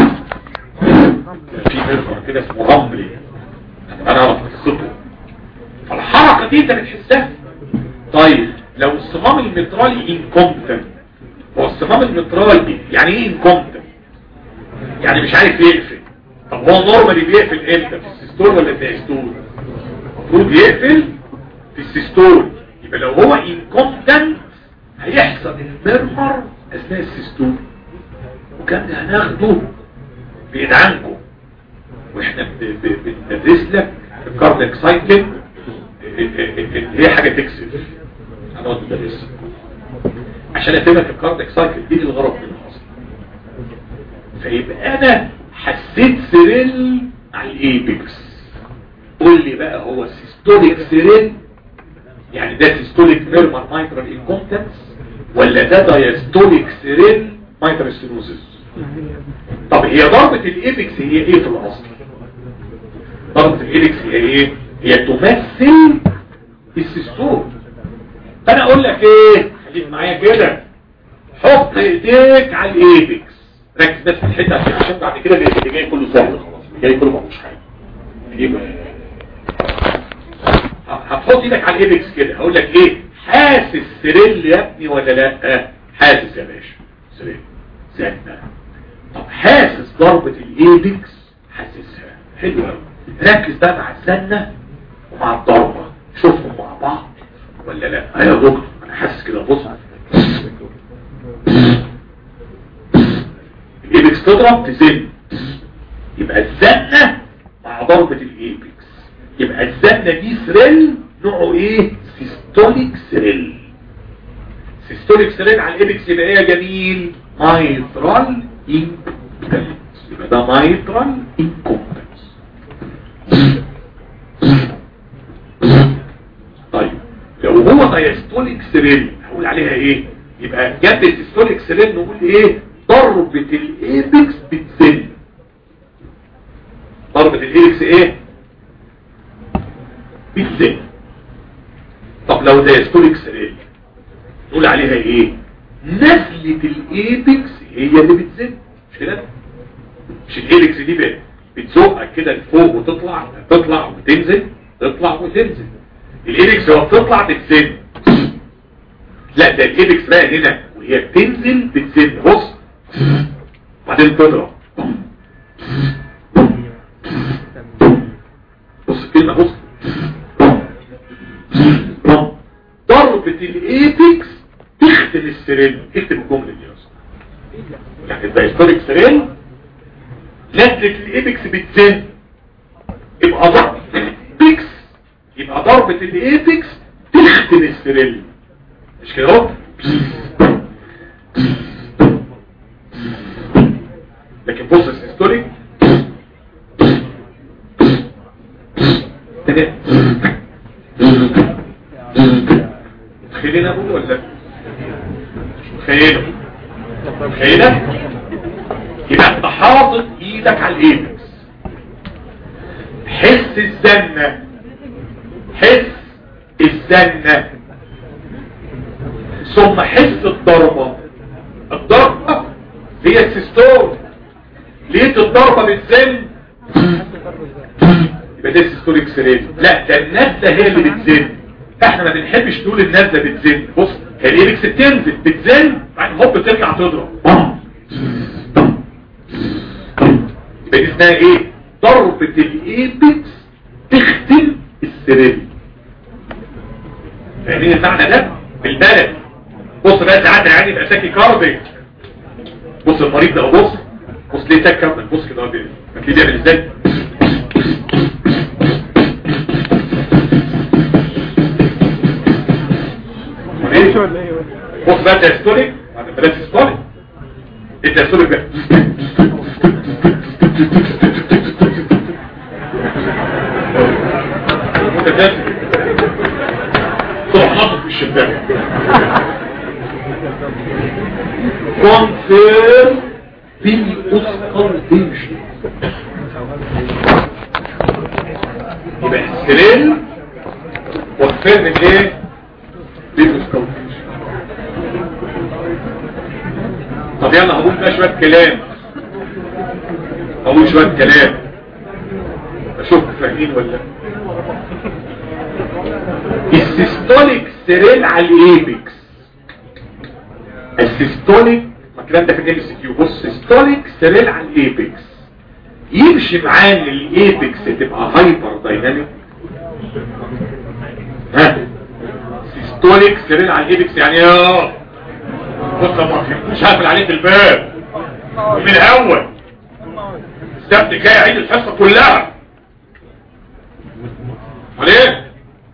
في ميرمر كده اسمه رملي انا اعرف قصته فالحركه دي انت بتحسها طيب لو الصمام المترالي انكومبتنت هو الصمام المترالي يعني ايه انكومبتنت يعني مش عارف يقفل طب هو نورمالي بيقفل امتى في السيستول ولا في الدايستول المفروض يقفل في السيستول يبقى لو هو انكومبتنت هيحصل المرمر اثناء السيستول وكان ده هناخده بعيد عنكم واحنا ب- ب- بندرس لك الكاردياك سايكل اللي هي حاجه تكسب هنقعد ندرسها عشان افهمك الكاردياك سايكل دي الغرض منها اصلا فيبقى انا حسيت سيريل على الايبكس قول لي بقى هو سيستوليك سيريل يعني ده سيستوليك ميرمر مايترال انكومبتنس ولا ده دايستوليك سيريل مايترال ستينوزس طب هي ضربة الايبكس هي ايه في الاصل ضربة الايبكس هي ايه هي تمثل السيستول فانا اقول لك ايه خليك معايا كده حط ايديك على الايبكس ركز بس في الحته عشان عشان بعد كده اللي جاي كله سهل خلاص اللي جاي كله مفيش حاجه يبقى هتحط ايدك على الايبكس كده هقول لك ايه حاسس سريل يا ابني ولا لا حاسس يا باشا سريل زنة طب حاسس ضربة الايبكس حاسسها حلو قوي ركز بقى مع الزنة ومع الضربة شوفهم مع بعض ولا لا ايوه يا دكتور انا حاسس كده بص الايبكس تضرب تزن يبقى الزنة مع ضربة الايبكس يبقى الزنة دي سريل نوعه ايه سيستوليك سريل سيستوليك سريل على الايبكس يبقى ايه يا جميل مايترال انكومبتنس يبقى ده مايترال انكومبتنس طيب السيستوليك سيريل هقول عليها ايه يبقى جنب السيستوليك سيريل نقول ايه ضربة الايبكس بتزن ضربة الايبكس ايه بتزن طب لو ده سيستوليك سيريل نقول عليها ايه نزلة الايبكس هي اللي بتزن مش كده مش الايبكس دي بقى بتزقك كده لفوق وتطلع تطلع وتنزل تطلع وتنزل الايبكس لو بتطلع بتزن لا ده الايبكس بقى هنا وهي بتنزل بتزن بص بعدين تضرب بص الكلمة بص ضربة الايبكس تختم السرين اكتب الجملة دي اصلا يعني الدايستوريك سرين نزلة الايبكس بتزن يبقى ضرب بيكس يبقى ضربة الايبكس تختم السرين مش كده اهو لكن بص السيستوليك متخيلين ابوه ولا متخيله متخيله يبقى انت حاطط ايدك على الايبكس حس الزنة حس الزنة ثم حس الضربة الضربة هي السيستول لقيت الضربة بتزن يبقى ده السيستوليك سرين لا ده النزلة هي اللي بتزن احنا ما بنحبش نقول النزلة بتزن بص هي الايبكس بتنزل بتزن بعدين هوب ترجع تضرب يبقى دي اسمها ايه ضربة الايبكس تختم السرين فاهمين المعنى ده بالبلد بص بقى ساعات العيان يبقى ساكي كاردي بص المريض ده بص بص ليه ساكي كاردي بص كده هتلاقيه بيعمل ازاي بص بقى تاستوليك بعد بلاش تاستوليك التاستوليك ده تروح ناطط في الشباك كونفيرم بالاسكالتيشن يبقى السريل وكفير ايه بالاسكالتيشن طب يلا هقول بقى شوية كلام هقول شوية كلام اشوف فاهمين ولا السيستوليك سيريل على الايبكس السيستوليك ما الكلام ده في الام سي كيو بص سيستوليك سيريل على الايبكس يمشي معاه ان الايبكس تبقى هايبر دايناميك ها سيستوليك سيريل على الايبكس يعني ايه بص مش هقفل عليك الباب من الاول السبت جاي عيد الحصه كلها وليه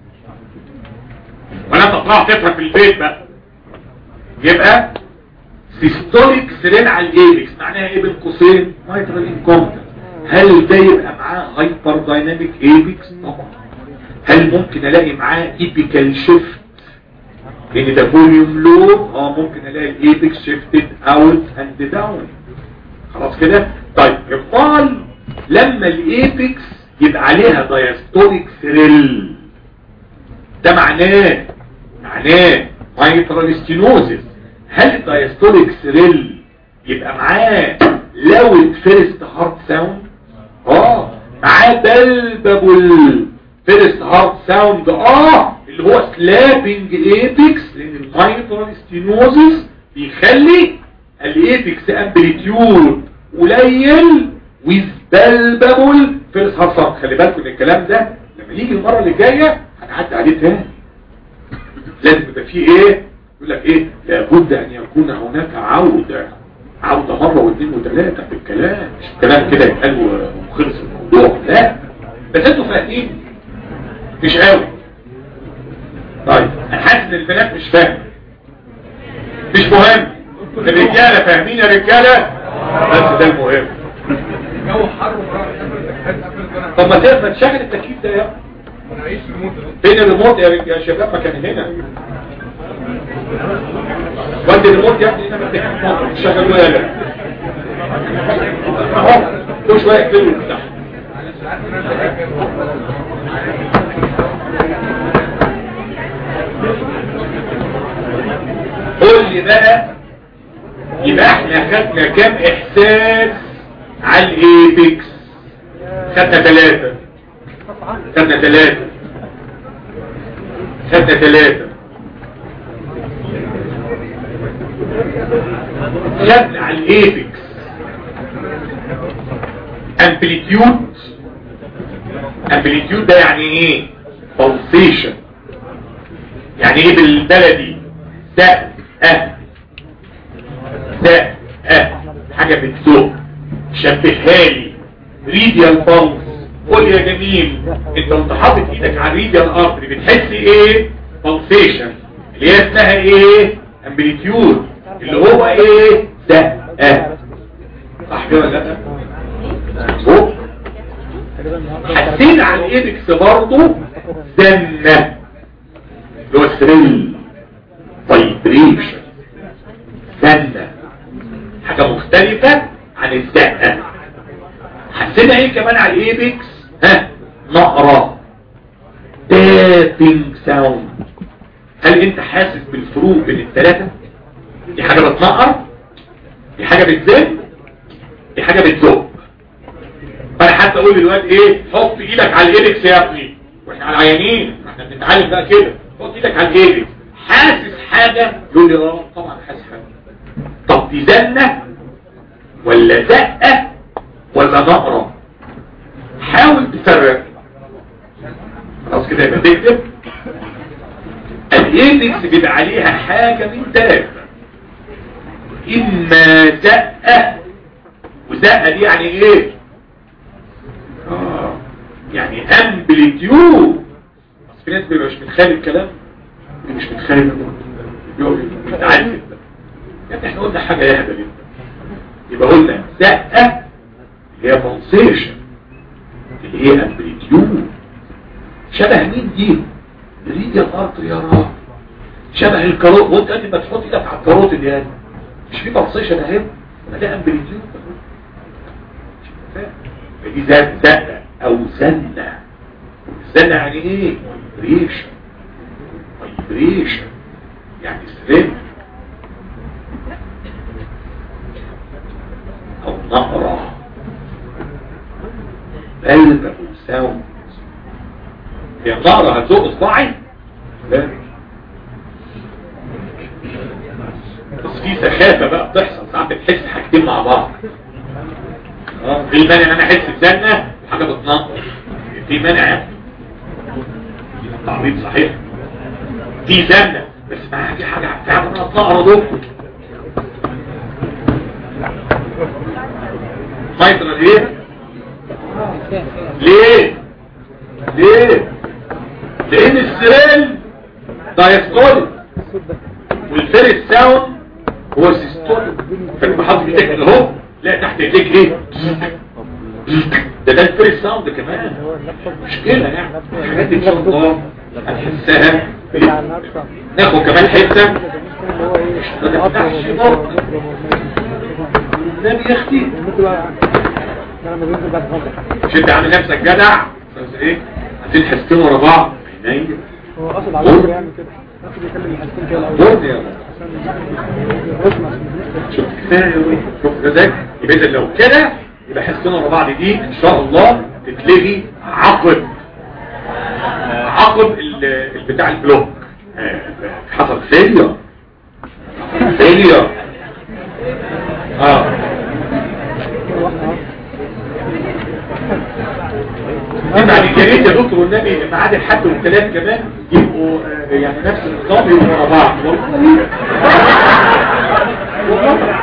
ولا تطلع تفهم في البيت بقى يبقى سيستوليك سيرين على الايبكس معناها ايه بين قوسين مايترال انكومبتنس هل ده يبقى معاه هايبر دايناميك ايبكس طبعا هل ممكن الاقي معاه ايبيكال شيفت لان ده فوليوم لو اه ممكن الاقي الايبكس شيفتد اوت اند داون خلاص كده طيب يقال لما الايبكس يبقى عليها دايستوليك ثريل ده معناه معناه مايترال ستينوزيس هل الدايستوليك ثريل يبقى معاه لو فيرست هارت ساوند اه معاه بلببل فيرست هارت ساوند اه اللي هو سلابنج ايبكس لان المايترال ستينوزيس بيخلي الايبكس امبليتيود قليل ويز بلببل فيرست هارت ساوند خلي بالكم ان الكلام ده لما يجي المره اللي جايه هنعدي عليه تاني لازم يبقى فيه ايه يقول لك ايه لابد ان يكون هناك عودة عودة مرة واثنين وثلاثة في الكلام مش الكلام كده يتقال وخلص الموضوع لا بس انتوا فاهمين مش قوي طيب انا حاسس ان البنات مش فاهم مش مهم الرجاله فاهمين يا رجاله بس ده المهم جو حر وراح طب ما تقدر تشغل التكييف ده يا انا عايش في الموت فين الريموت يا رجاله يا شباب ما كان هنا ودي الموت يا ابني انا بدك شغل ولا اهو كل شويه يقفلوا ويفتحوا قول لي بقى يبقى احنا خدنا كام احساس على الايبكس خدنا ثلاثة خدنا ثلاثة خدنا ثلاثة خدنا على الايبكس امبليتيود امبليتيود ده يعني ايه pulsation يعني ايه بالبلدي ده اه ده اه حاجة بتزق شبهها لي ريديال بالز قول يا جميل انت وانت حاطط ايدك على الريديال ارتري بتحس ايه pulsation اللي هي اسمها ايه امبليتيود اللي هو ايه ده اه صح كده ولا لا مظبوط حسين على الايبكس برضه زنة اللي هو الثريل فايبريشن زنة حاجة مختلفة عن الزقة حسينا ايه كمان على الايبكس ها نقرة تابينج ساوند هل انت حاسس بالفروق بين الثلاثة دي حاجة بتنقر دي حاجة بتزق دي حاجة بتزق فانا حتى اقول للواد ايه حط ايدك على الايبكس يا ابني واحنا على العيانين احنا بنتعلم بقى كده حط ايدك على الايبكس حاسس حاجة يقول لي اه طبعا حاسس حاجة طب دي زنة ولا زقة ولا نقرة حاول تفرق خلاص كده يبقى تكتب الايبكس بيبقى عليها حاجة من ثلاثة اما زقة وزقة دي يعني ايه آه. يعني امبليتيود بس في ناس بيبقى مش متخيل الكلام اللي مش متخيل بيقول متعلم يعني احنا قلنا حاجة يهبل انت يبقى قلنا زقة اللي هي بلسيشن اللي هي امبليتيود شبه مين دي ريديال ارتري يا راجل شبه الكاروت وانت قد ما تحط ايدك على الكاروت اللي يعني مش في بلسيشن اهي ما ده امبليتيود دي ذات زقة او زنة الزنة يعني ايه فايبريشن فايبريشن يعني سرين او نقرة قلب او ساوند هي نقرة هتزق اصبعي لا بس في سخافة بقى بتحصل ساعات بتحس حاجتين مع بعض اه في مانع ان انا احس بزنة وحاجة بتنقر في مانع تعريض صحيح في زنة بس ما في حاجة فعلا نقرة دول مايترا ليه ليه ليه لان السريل دايستولي والفيرس ساوند هو سيستولي فانت حاطط ايدك اهو لا تحت ايديك ايه ده ده الفيرس ساوند كمان مشكلة يعني الحاجات دي ان شاء الله هنحسها ناخد كمان حته ما تفتحش برضه النبي يا اختي مش انت عامل نفسك جدع بس ايه عايزين حستين ورا بعض عينيا هو قصد على الأمر يعني كده قصد يكلم الحاجتين كده الأول برضه يا شوف كفايه قوي شوف ده يبقى إذا لو كده يبقى حستين ورا بعض دي ان شاء الله تتلغي عقب عقب ال- البتاع البلوك آه، حصل فيلير فيلير اه يبقى يا ريت يا دكتور والنبي ميعاد الحد والثلاث كمان يبقوا آه، يعني نفس النظام يبقوا ورا بعض والله. والله.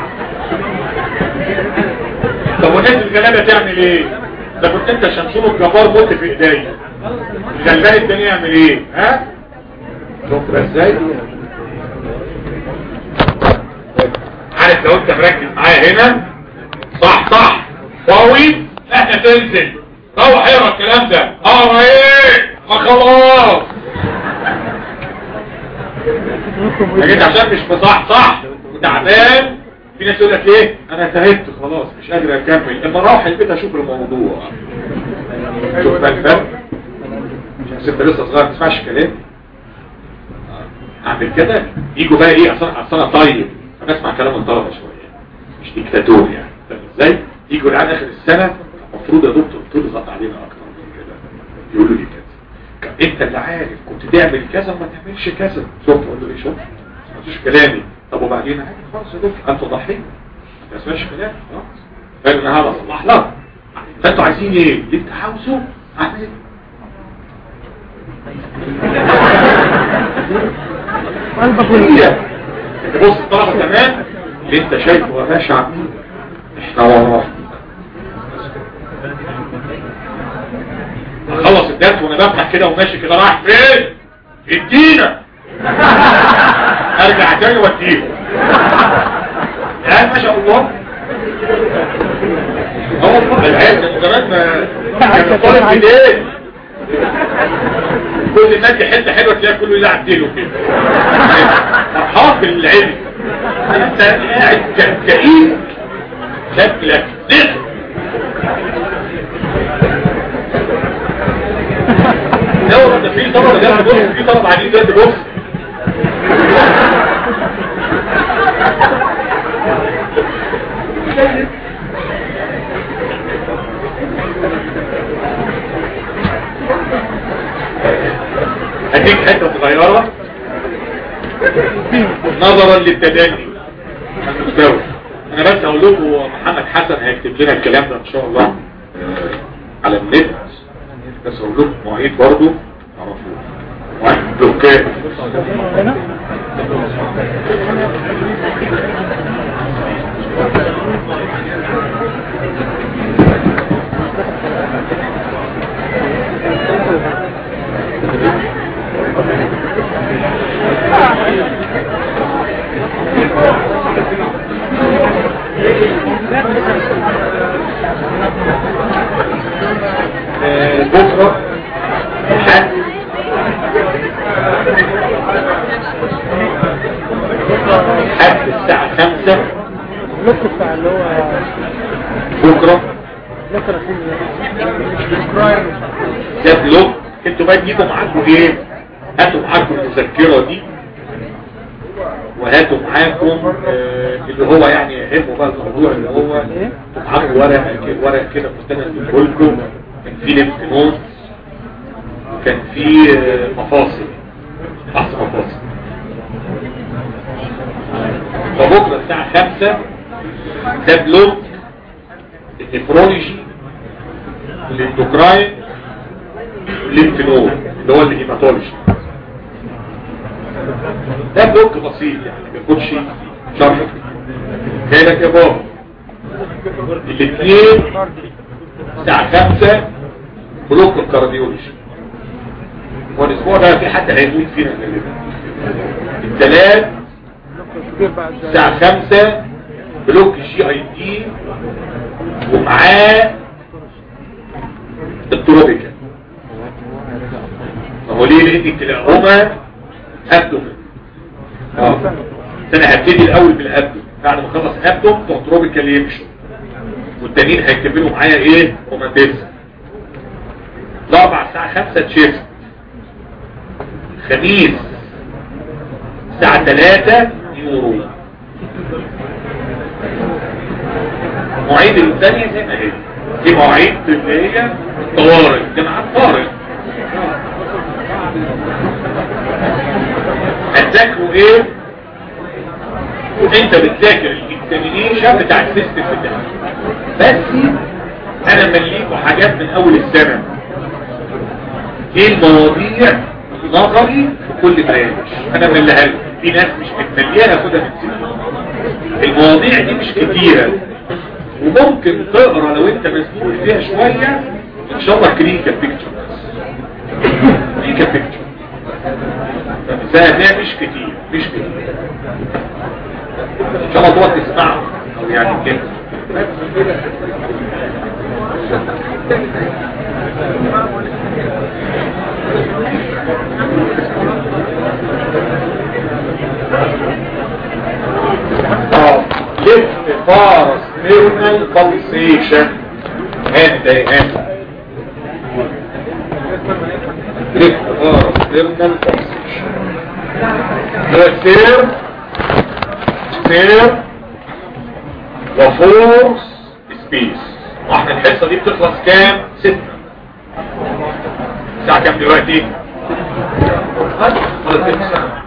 طب والناس الغلابه تعمل ايه؟ ده كنت انت شمسون الجبار مت في ايديا الغلبان التاني يعمل ايه؟ ها؟ شوف بقى ازاي؟ عارف لو انت مركز معايا هنا صح صح قوي احنا تنزل روح اقرا الكلام ده اقرا ايه ما خلاص لكن عشان مش مصحصح وتعبان في ناس يقول لك ايه انا تعبت خلاص مش قادر اكمل لما اروح البيت اشوف الموضوع شوف بقى الفرق بس انت لسه صغير ما تسمعش كلام اعمل كده يجوا بقى ايه اصل اصل انا طيب انا اسمع كلام الطلبه شويه مش ديكتاتور يعني فاهم ازاي يجوا العيال اخر السنه المفروض يا دكتور تضغط علينا اكتر من كده يقولوا لي كذا انت اللي عارف كنت تعمل كذا وما تعملش كذا شفت اقول له ايه شفت ما تسمعش كلامي طب وبعدين عادي خلاص يا دكتور انت ضحيه ما تسمعش كلامي خلاص قال انا هذا صلح لك فانتوا عايزين ايه اللي انت عاوزه اعمل قلبك هي بص الطلبه كمان اللي انت شايفه يا باشا احنا وراه اخلص الدرس وانا بفتح كده وماشي كده رايح فين ادينا ارجع تاني واديله يا ما شاء الله اه والله العيال كانوا زمان ما كانوا طالب ايديه كل الناس حته حلوه تلاقي كله يلعب ديله كده فرحان بالعلم انت قاعد ك- كئيب شكلك زفت لو ده في طلبه جنب بص في طلبه قاعدين جنب بص هديك حته صغيره نظرا للتدني المستوى انا بس اقول لكم محمد حسن هيكتب لنا الكلام ده ان شاء الله آه، على النت بس اقول لكم مواعيد برضه تعرفوه مواعيد بلوكات آه، بكره حد حد الساعة خمسة اللوك بتاع اللي هو بكرة لوك رسول ده بلوك انتوا بقى تجيبوا معاكم ايه هاتوا معاكم المذكرة دي وهاتوا معاكم آه، اللي هو يعني يهمه بقى الموضوع اللي هو ايه؟ معاكم ورقة كده ورقة كده مستند لكم كان في ليمف نود كان في آه، مفاصل بحث مفاصل فبكرة الساعة خمسة ده بلوك النفرولوجي الاندوكراين والليمف نود اللي هو الهيماتولوجي ده بلوك بسيط يعني ما بياخدش شرح كانك يا بابا الاثنين الساعة خمسة بلوك الكارديولوجي هو الاسبوع ده في حد هيموت فينا غالبا الثلاث كبير بعد الساعة خمسة بلوك الجي اي دي ومعاه التروبيكال هو ليه لان تلاقوهما ابدومن اه انا هبتدي الاول بالابدومن بعد ما اخلص ابدومن بتوع تروبيكال يمشوا والتانيين هيكملوا معايا ايه روماتيزم الاربع الساعة خمسة تشيست خميس الساعة ثلاثة يورو مواعيد الثانية زي ما هي دي مواعيد اللي هي الطوارئ جماعات طارئ هتذاكروا ايه انت بتذاكر الاكزامينيشن بتاع السيستم بتاعك بس انا مليكوا حاجات من اول السنة ايه المواضيع نظري في كل برامج انا مليها لكم في ناس مش متمليها خدها من سنين المواضيع دي مش كتيرة وممكن تقرا لو انت مسؤول فيها شوية ان شاء الله كلينيكال بيكتشر كلينيكال بيكتشر بس هتلاقيها مش كتير مش كتير ان شاء الله تقعد تسمعه او يعني كده باراسترنال بالسيشن هاني ده هاني ليفت باراسترنال بالسيشن ده سير سير وفورس سبيس واحنا الحصة دي بتخلص كام؟ ستة الساعة كام دلوقتي؟ خلاص تلت ساعة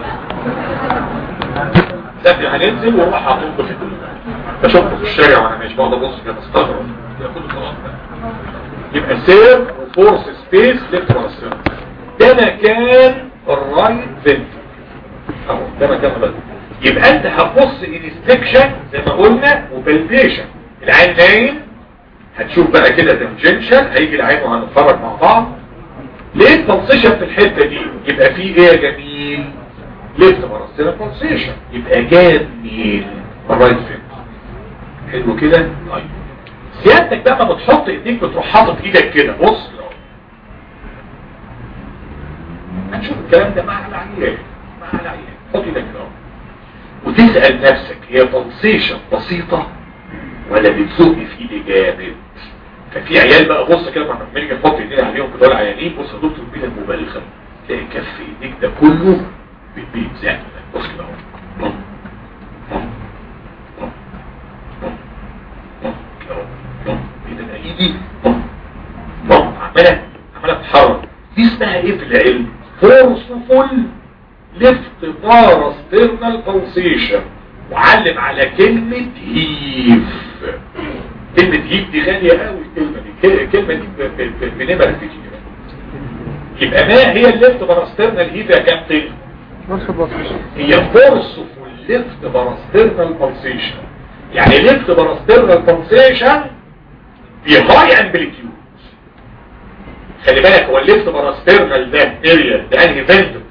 سبت هننزل ونروح هنطلب في بشوفه في الشارع وانا ماشي بقعد ابص كده بستغرب ياخد خلاص يبقى سير وفورس سبيس ليفت ورا ده مكان الرايت فينتر اهو ده مكان الرايت يبقى انت هتبص انستكشن زي ما قلنا وبلبيشن العين نايم هتشوف بقى كده تنجنشن هيجي العين وهنتفرج مع بعض ليه التنصيشن في الحتة دي يبقى فيه ايه يا جميل ليفت مرسلة تنصيشن يبقى جميل الرايت فين حلو كده طيب سيادتك بقى ما بتحط ايديك بتروح حاطط ايدك كده بص هنشوف الكلام ده مع العيان مع العيان حط ايدك كده وتسأل نفسك هي تنصيشن بسيطة ولا بتزق في ايدي جامد ففي عيال بقى بص كده لما بنيجي نحط ايدينا عليهم كده العيانين بص يا دكتور بينا المبالغه تلاقي كف ايديك ده كله بيتزق بص كده اهو بوم، بوم، بوم، بوم، بوم، كده اهو بوم. ايه ده أنا ايدي بوم، بوم، عماله عماله تتحرك دي اسمها ايه في العلم فورسفول ليفت باراسترنال بلسيشن وعلم على كلمة هيف كلمة هيف دي غالية قوي الكلمة دي الكلمة دي بنمر كتير يبقى ما هي الليفت باراسترنال هيف يا كابتن نص البصيشة هي فورس في الليفت باراسترنال بلسيشن يعني ليفت باراسترنال بلسيشن في هاي امبليتيود خلي بالك هو الليفت باراسترنال ده اريا ده انهي فنتك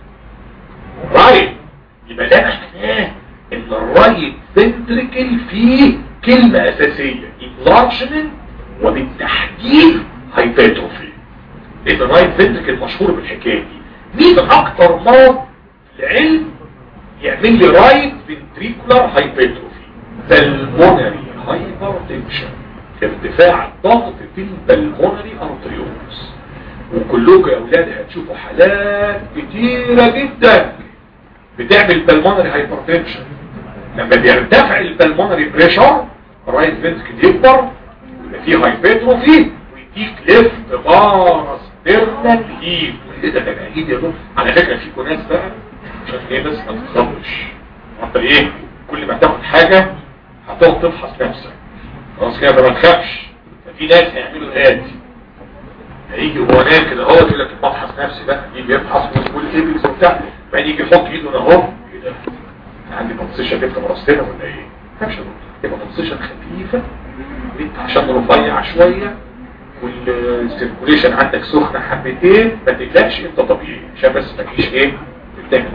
رايت يبقى ده معناه ان الرايت فنتريكل فيه كلمة اساسية enlargement وبالتحديد هايباتروفي لان الرايت فنتريكل مشهور بالحكاية دي مين اكتر مرض في العلم يعمل لي رايت فنتريكولار هايباتروفي بالمونري هايبرتنشن ارتفاع الضغط في البلمونري ارتريولز وكلكم يا اولاد هتشوفوا حالات كتيرة جدا بتعمل بالمونري هايبرتنشن لما بيرتفع البلمونري بريشر الرايت فنتريكل يكبر يبقى فيه هايباتروفي ويديك ليفت بارس بيرنال هيت ايه ده بقى ايدي يا دكتور على فكره في ناس بقى عشان ايه بس ما تتصبش انت ايه كل ما تاخد حاجه هتقعد تفحص نفسك خلاص كده ما تخافش ففي ناس هيعملوا الاتي هيجي هو نايم كده هو يقول لك بفحص نفسي بقى يجي يفحص ويقول ايبكس وبتاع بعدين يجي يحط ايده هنا اهو ايه ده أنا عندي بنصيشة جبت مرستنا ولا ايه مش يبقى بنصيشة خفيفة انت عشان رفيع شوية والسيركوليشن عندك سخنة حبتين ما تقلقش انت طبيعي عشان بس ما تجيش ايه تتاكل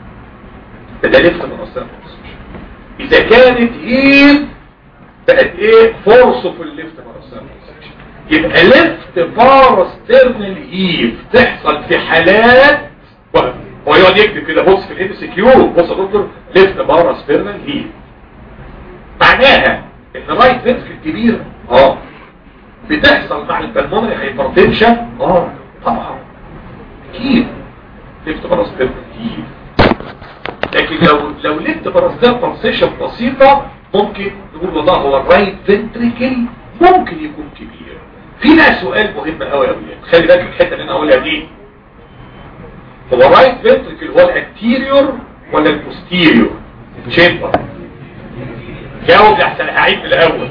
فده لفت منصات اذا كانت هيل بقت ايه فورس في الليفت منصات يبقى ليفت باراسترنال هيف تحصل في حالات هو يقعد يكتب كده بص في الام سي كيو بص يا دكتور ليفت باراسترنال هيف معناها ان رايت فنتركل كبير اه بتحصل مع البلمونري هايبرتنشن اه طبعا اكيد ليفت باراسترنال هيف لكن لو لو ليفت باراسترنال بلسيشن بسيطه ممكن نقول والله هو الرايت فنتركل ممكن يكون كبير في بقى سؤال مهم قوي قوي خلي بالك الحته اللي انا هقولها دي هو الرايت فنتركل هو الانتيريور ولا البوستيريور تشامبر جاوب لحسن هعيد من الاول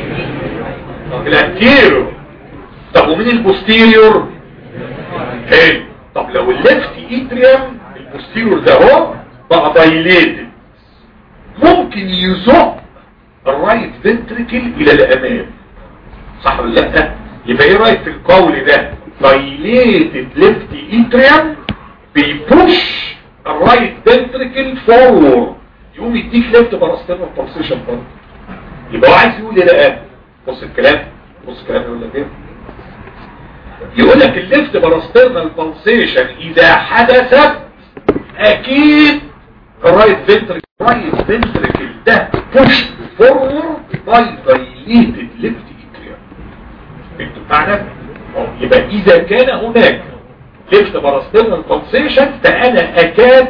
الانتيريور طب ومين البوستيريور حلو طب لو الليفت ايتريم البوستيريور ده اهو بقى دايليتد ممكن يزق الرايت فنتركل الى الامام صح ولا لا يبقى ايه رايك في القول ده دايليتد ليفت ايتريم بيبوش الرايت فنتركل فورورد يقوم يديك ليفت باراسترنال بلسيشن برضه يبقى هو عايز يقول ايه بقى بص الكلام بص الكلام يقول لك ايه يقول لك الليفت باراسترنال بلسيشن اذا حدثت اكيد الرايت فنتركل الرايت فنتركل ده بوش forward by dilated left atrium انتوا معنا أه، يبقى اذا كان هناك ليفت باراسترنال pulsation فانا اكاد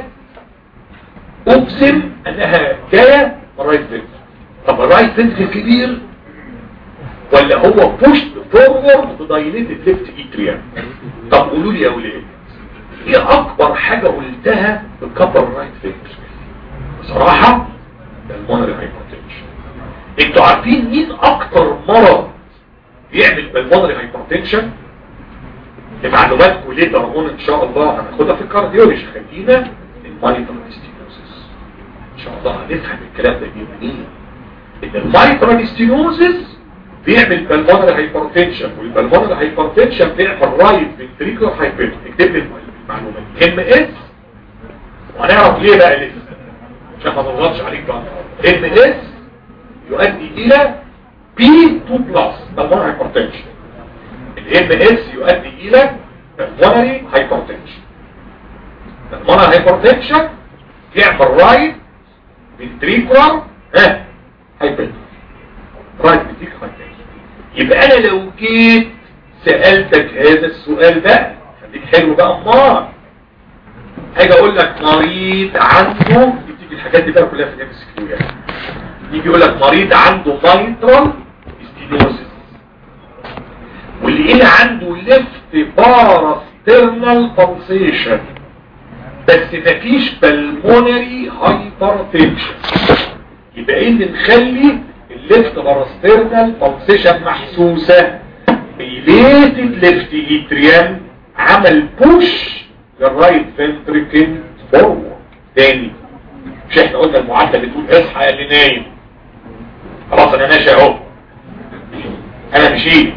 اجزم انها جايه من الرايت فنتر طب الرايت فنتر كبير ولا هو بوشت فورورد بدايليتد ليفت اتريم طب قولوا لي يا ولاد ايه اكبر حاجه قلتها بكبر الرايت فنتر بصراحه ده المونري هايبرتنشن انتوا عارفين مين اكتر مرض يعمل بالمونري هايبرتنشن لمعلوماتكم ليه درجون ان شاء الله هناخدها في الكارديولوجي خلينا المانيتال ستينوزس ان شاء الله هنفهم الكلام ده منين ان المايترال ستينوزس بيعمل بالمونري هايبرتنشن والبالمونري هايبرتنشن بيعمل رايت فنتريكولار هايبرتنشن اكتب لي المعلومات ام اس وهنعرف ليه بقى لسه عشان ما نضغطش عليك بقى ام اس يؤدي الى بي 2 بلس بالمونري هايبرتنشن الام اس يؤدي الى بالمونري هايبرتنشن بالمونري هايبرتنشن يعمل رايت فنتريكولار ها هايبرتنشن رايت فنتريكولار هايبرتنشن يبقى انا لو جيت سألتك هذا السؤال ده خليك حلو بقى امال هاجي اقول لك مريض عنده بتيجي الحاجات دي بقى كلها في الام اس كيو يعني يجي يقول لك مريض عنده مايترال ستينوزس واللي عنده ليفت باراسترنال بالسيشن بس مفيش بالمونري هايبرتنشن يبقى ايه اللي نخلي الليفت باراسترنال بالسيشن محسوسه بيليتد ليفت اتريم عمل بوش للرايت فنتريكل فورورد تاني مش احنا قلنا المعادله بتقول اصحى يا اللي نايم خلاص انا ماشي اهو انا مشيت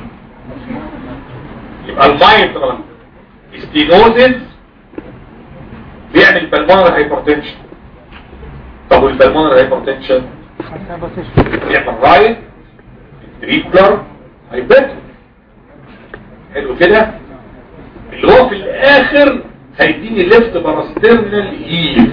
يبقى المايترال ستينوزز بيعمل بالمونر هايبرتنشن طب والبالمونر هايبرتنشن بيعمل رايت تريبلر هايبرتنشن حلو كده اللي هو في الاخر هيديني ليفت باراسترنال هيل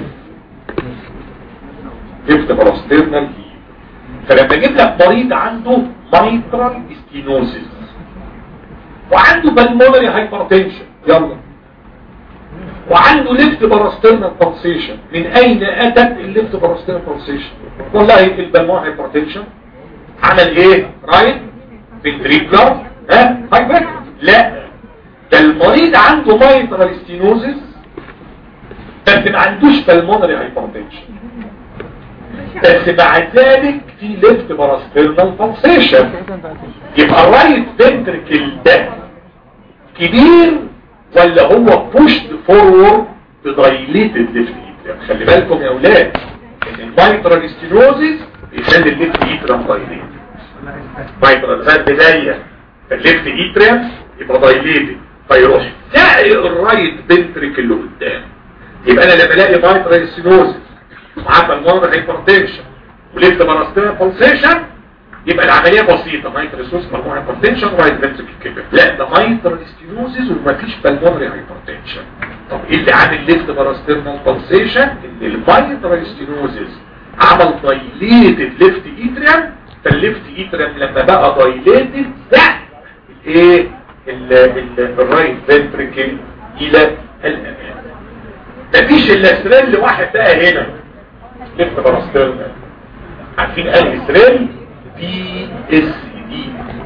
ليفت باراسترنال هيل فلما اجيب لك مريض عنده مايترال ستينوزز وعنده بالمونري هايبرتنشن يلا وعنده ليفت باراسترنال بالسيشن من اين اتت الليفت باراسترنال بالسيشن والله البالمونري هايبرتنشن عمل ايه رايت فنتريكولار ها هايبر لا ده المريض عنده مايترال ستينوزس بس ما عندوش بالمونري هايبرتنشن بس مع ذلك في ليفت باراسترنال بالسيشن يبقى الرايت فنتركل ده كبير ولا هو بوشد فورورد بدايليتد ليفت ايتريم خلي بالكم يا اولاد ان المايترال ستينوزس بيخلي الليفت ايتريم دايليتد مايترال فات بدايه فالليفت ايتريم يبقى دايليتد فيروح سائر الرايت فنتركل اللي قدام يبقى انا لما الاقي مايترال ستينوزس معاه بالمونر هايبرتنشن وليفت باراسترنال بالسيشن يبقى العملية بسيطة مايتر سوس بالمونري هايبرتنشن رايت فنتريكل كبر لا ده مايتر ستينوزيس ومفيش بالمونري هايبرتنشن طب ايه اللي عامل ليفت باراسترنال بالسيشن ان المايتر ستينوزيس عمل دايليتد ليفت ايتريم فالليفت ايتريم لما بقى دايليتد زق الايه الرايت فنتريكل الى الامام مفيش الا سريل واحد بقى هنا ليفت باراسترنال عارفين انهي سريل بي اس دي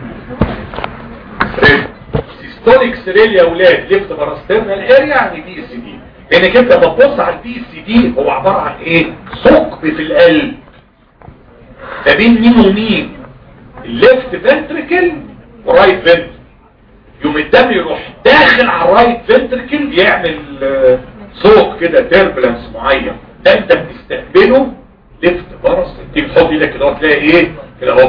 سيستوليك سريل يا اولاد ليفت باراسترنال اريا يعني بي اس دي لانك انت بتبص على البي اس دي هو عباره عن ايه ثقب في القلب ما بين مين ومين الليفت فنتريكل ورايت فنتريكل يوم الدم يروح داخل على الرايت فنتريكل يعمل صوت كده تيربلنس معين ده انت بتستقبله ليفت برص تيجي تحط ايدك كده تلاقي ايه كده اهو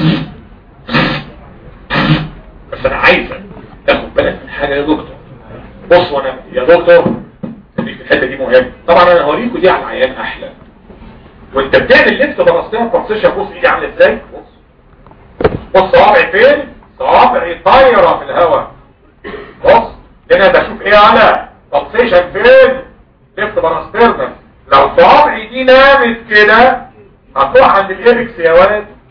بس انا عايزك تاخد بالك من حاجه يا دكتور بص وانا يا دكتور الحته دي مهمه طبعا انا هوريكم دي على العيان احلى وانت بتعمل ليفت برصتين بارسيشن بص ايدي عامله ازاي بص بص صوابعي فين صوابعي طايره في الهواء بص هنا بشوف ايه انا بارسيشن فين ليفت برصتين لو صوابعي دي نامت كده هتروح عند الإيركس يا ولد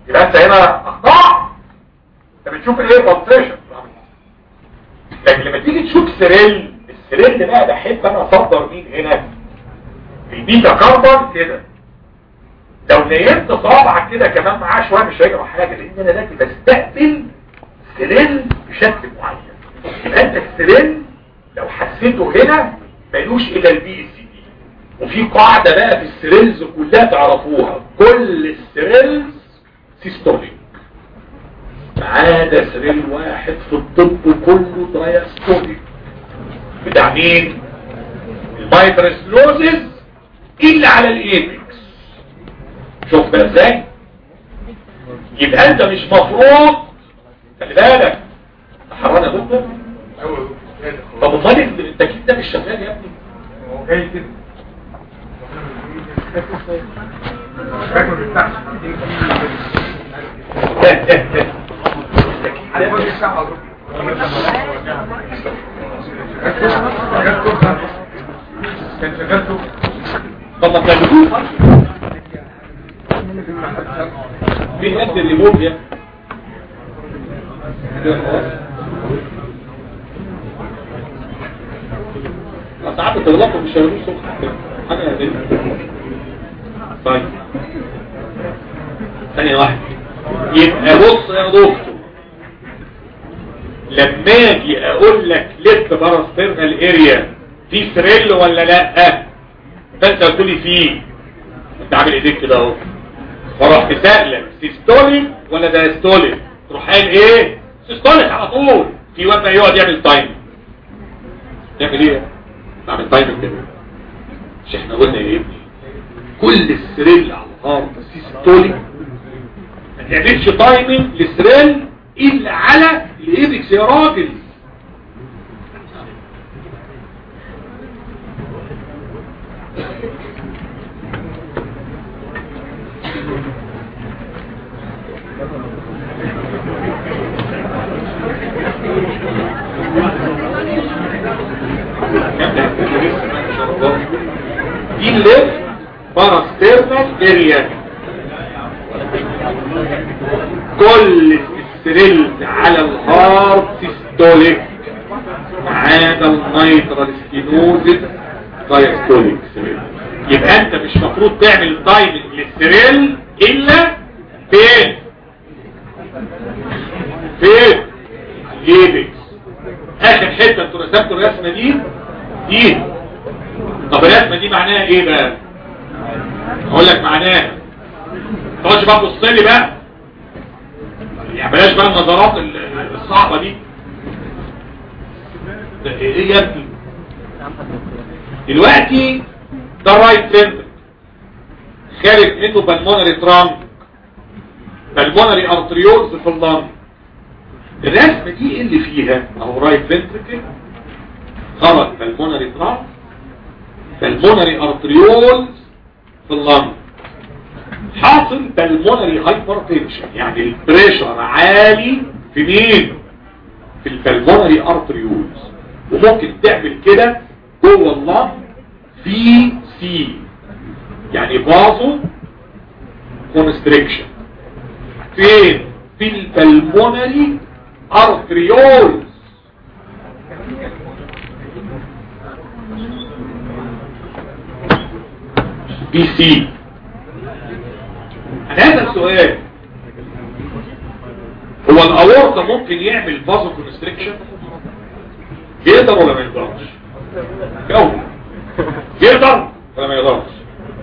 يبقى انت هنا اخطاء انت بتشوف ايه بلطيشن لكن لما تيجي تشوف سريل السريل ده بقى بحب انا اصدر مين هنا البيتا كاربون كده لو نيمت صابعك كده كمان معاه شويه مش هيجرى حاجه لان انا دلوقتي بستقبل سريل بشكل معين يبقى انت السريل لو حسيته هنا ملوش الى البي سي دي وفي قاعده بقى في السريلز كلها تعرفوها كل السريلز سيستوليك ما عدا سريل واحد في الطب كله دايستوليك بتاع مين المايترسلوزز الا على الايبكس شوف بقى ازاي يبقى انت مش مفروض خلي بالك حرانه يا دكتور طب امال التكييف ده مش شغال يا ابني هو جاي كده فاكر بتاعش عارف ايه الساعه كان شغال طب ما تعملوه في قد الريموت يا ساعات بتغلطوا مش هيقولوا صبح حاجه يا بنت طيب ثانية واحدة يبقى بص يا دكتور لما اجي اقول لك ليفت باراسترنال اريا في ثريل ولا لا فانت قلت لي فيه انت عامل ايديك كده اهو فرحت سائلك سيستوليك ولا دايستوليك تروح قايل ايه سيستوليك على طول في وقت ما يقعد يعمل تايم تعمل ايه تعمل تايم كده مش احنا قلنا يا ابني كل السريل على الارض سيستوليك ما تعملش تايمنج للسريل الا على الايبكس يا راجل دي الليفت باراستيرنال اريا كل السريلز على الهارت سيستوليك ما عدا النيترال سكينوزيس دايستوليك سريل يبقى انت مش مفروض تعمل تايمنج للسريل الا فين فين اليبكس اخر حته انتوا رسمتوا الرسمه دي دي طب الرسمه دي معناها ايه بقى اقول لك معناها تقعدش بقى تبص لي بقى يعني بلاش بقى النظرات ال- الصعبه دي ده ايه يا ابني دلوقتي ده رايت سنتر خارج منه بالمونري ترانك بالمونري ارتريولز في اللنج الرسمه دي ايه اللي فيها اهو رايت فنتركل خرج بالمونري ترانك بالمونري ارتريولز في اللنج حاصل بالمونري هايبرتنشن يعني البريشر عالي في مين في البلمونري ارتريولز وممكن تعمل كده جوه اللنج في سي يعني بازو كونستريكشن فين في البلمونري ارتريولز بي سي هذا السؤال هو الاورطة ممكن يعمل فازو كونستريكشن يقدر ولا ما يقدرش جو يقدر ولا ما يقدرش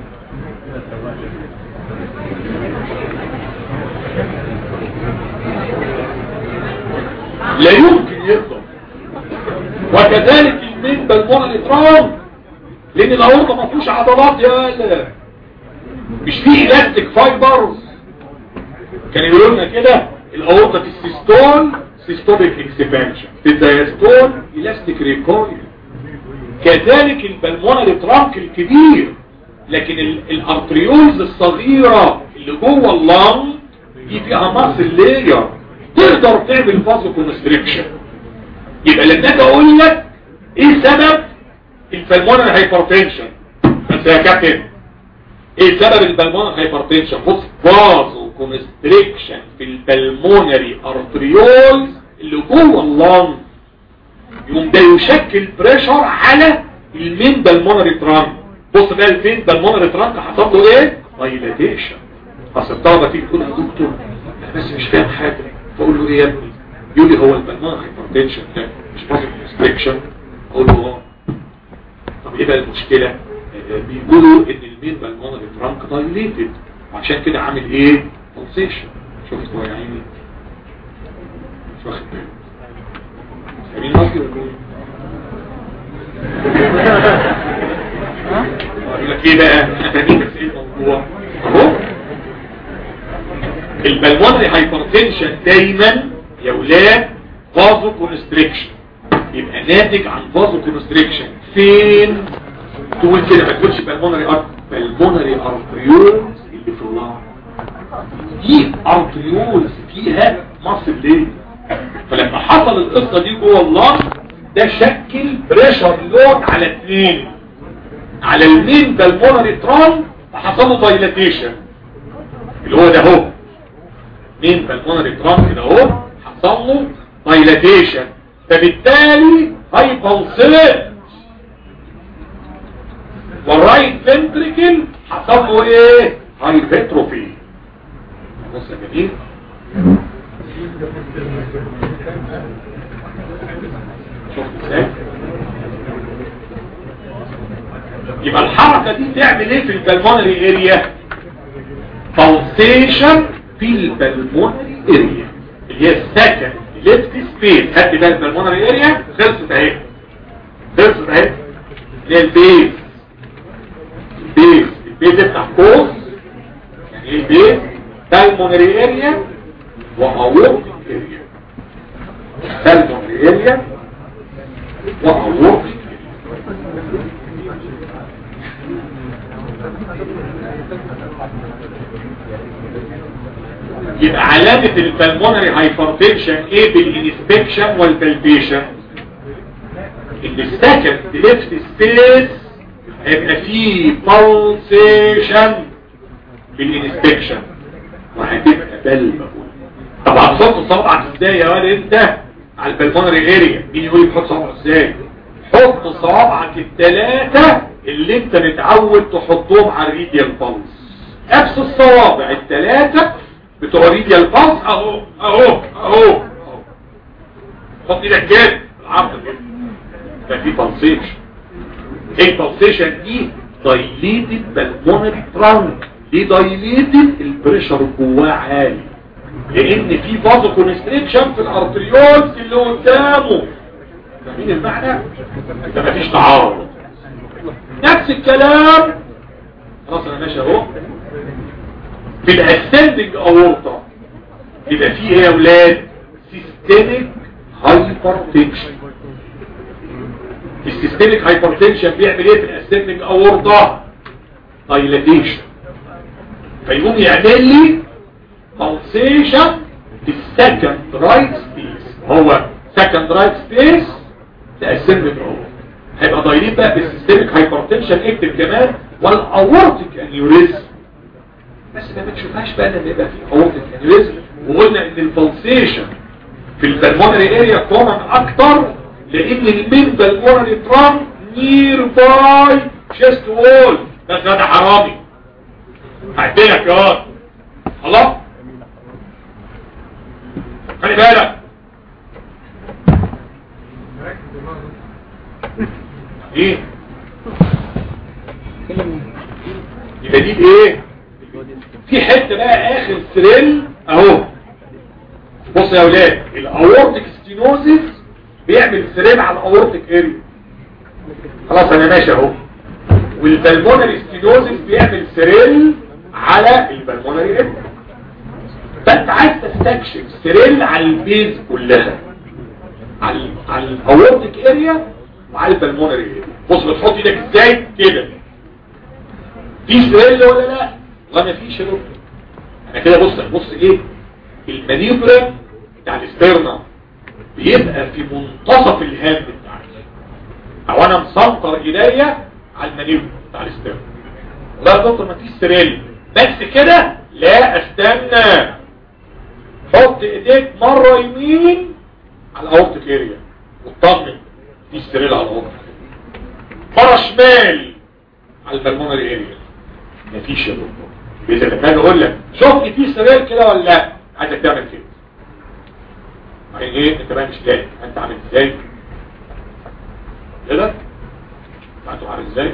لا يمكن يقدر وكذلك المين بالمون الاترام لان الاورطة ما فيهوش عضلات يا لا مش فيه الاستيك فايبرز كان يقولوا لنا كده الاورطة في السيستول سيستوبيك اكسبانشن في الدايستول الاستيك ريكويل كذلك البلمونري ترانك الكبير لكن ال- الارتريولز الصغيرة اللي جوه اللنج دي فيها ماسل لاير تقدر تعمل فازو كونستريكشن يبقى لما اجي اقول لك ايه سبب البلمونري هايبرتنشن بس يا كابتن ايه سبب البلمونري هايبرتنشن بص فازو كونستريكشن في البلمونري ارتريولز اللي جوه اللنج يقوم ده يشكل بريشر على المين بالمونري ترانك بص بقى المين بالمونري ترانك حصل له ايه دايلاتيشن اصل الطلبه تيجي تقول يا دكتور انا بس مش فاهم حاجه فاقول له ايه يا ابني يقول لي هو البلمونري هايبرتنشن ده مش بازل كونستريكشن اقول له اه طب ايه بقى المشكله آه، بيقولوا ان المين بالمونري ترانك دايليتد وعشان كده عامل ايه بلسيشن شفت هو يا عيني مش واخد بالك فاهمين قصدي ولا ايه؟ يقول لك ايه بقى احنا فاهمين بس ايه الموضوع اهو البلمونري هايبرتنشن دايما يا ولاد فازو كونستريكشن يبقى ناتج عن فازو كونستريكشن فين تقول كده ما تقولش بالمونري ارت بالمونري ارتريولز اللي في الله دي ارتريولز فيها مصل ليه فلما حصل القصة دي جوه الله ده شكل بريشر لود على اثنين على المين بالمونري تران فحصل له دايلاتيشن اللي هو ده اهو مين بالمونري تران كده اهو حصل له دايلاتيشن فبالتالي هيبلسيت والرايت فنتريكل حصل له ايه هايبرتروفي بص يا جميل شفت ازاي يبقى الحركة دي تعمل ايه في البلمونري اريا pulsation في البلمونري اريا اللي هي السكن ليفت سبيس هات بقى البلمونري اريا خلصت اهي خلصت اهي اللي هي البيز البيز البيز يفتح قوس يعني ايه البيز بالمونري اريا واورتيك اريا بالمونري اريا واورتيك يبقى علامة البلمونري هايبرتنشن ايه بالانسبكشن والبلبيشن ان السكند ليفت سبيس هيبقى فيه pulsation بالانسبكشن وهتبقى بلبة طب هتحط صبعك ازاي يا ولد انت على البلمونري اريا مين يقول لي تحط صبعك ازاي حط صوابعك الثلاثة اللي انت متعود تحطهم على الريديال بالز نفس الصوابع الثلاثة بتوع الريديال بالز اهو اهو اهو اهو حط ايدك كده العرض كده ده في بالسيشن ايه البالسيشن دي دايليتد بالمونري ترانك ليه دايليتد البريشر جواه عالي لان في فازو كونستريكشن في الارتريولز اللي قدامه فاهمين المعنى ده مفيش تعارض نفس الكلام خلاص انا ماشي اهو في الاسندنج اورطه يبقى فيه ايه يا اولاد سيستميك هايبرتنشن السيستميك هايبرتنشن بيعمل ايه في الاسندنج اورطه دايلاتيشن فيقوم يعمل لي pulsation في السكند رايت سبيس هو سكند رايت سبيس تقسم لي هيبقى ضايلين بقى بالسيستميك هايبرتنشن اكتب كمان والاورتيك انيوريزم بس ما بتشوفهاش بقى لما يبقى في اورتيك انيوريزم وقلنا ان البلسيشن في البلمونري اريا كومن اكتر لان المين بالمونري ترام نير باي شيست وول بس ده حرامي هعدلك يا واد خلاص خلي بالك ايه يبقى دي ايه في حته بقى اخر سريل اهو بص يا اولاد الاورتيك ستينوزيس بيعمل سريل على الاورتيك اريا خلاص انا ماشي اهو والبلمونري ستينوزيس بيعمل سريل على البلمونري اريا فانت عايز تستكشف سريل على البيز كلها على على الاورتيك اريا وعلى البلمونري اريا بص بتحط ايدك ازاي كده في سريل ولا لا ولا في شروط انا كده بص بص ايه المانيبرا بتاع الاسترنا بيبقى في منتصف الهام بتاعتي او انا مسنطر ايديا على المانيبرا بتاع الاسترنا لا دكتور ما فيش سريل بس كده لا استنى حط ايديك مرة يمين على الاورتيك اريا واطمن في ستريل على الاورتيك مرة شمال على البلمونري اريا مفيش يا دكتور اذا لما اجي اقول لك شوفني في ستريل كده ولا لا عايزك تعمل كده يعني ايه انت بقى مش لاقي انت عامل ازاي كده انتوا عامل ازاي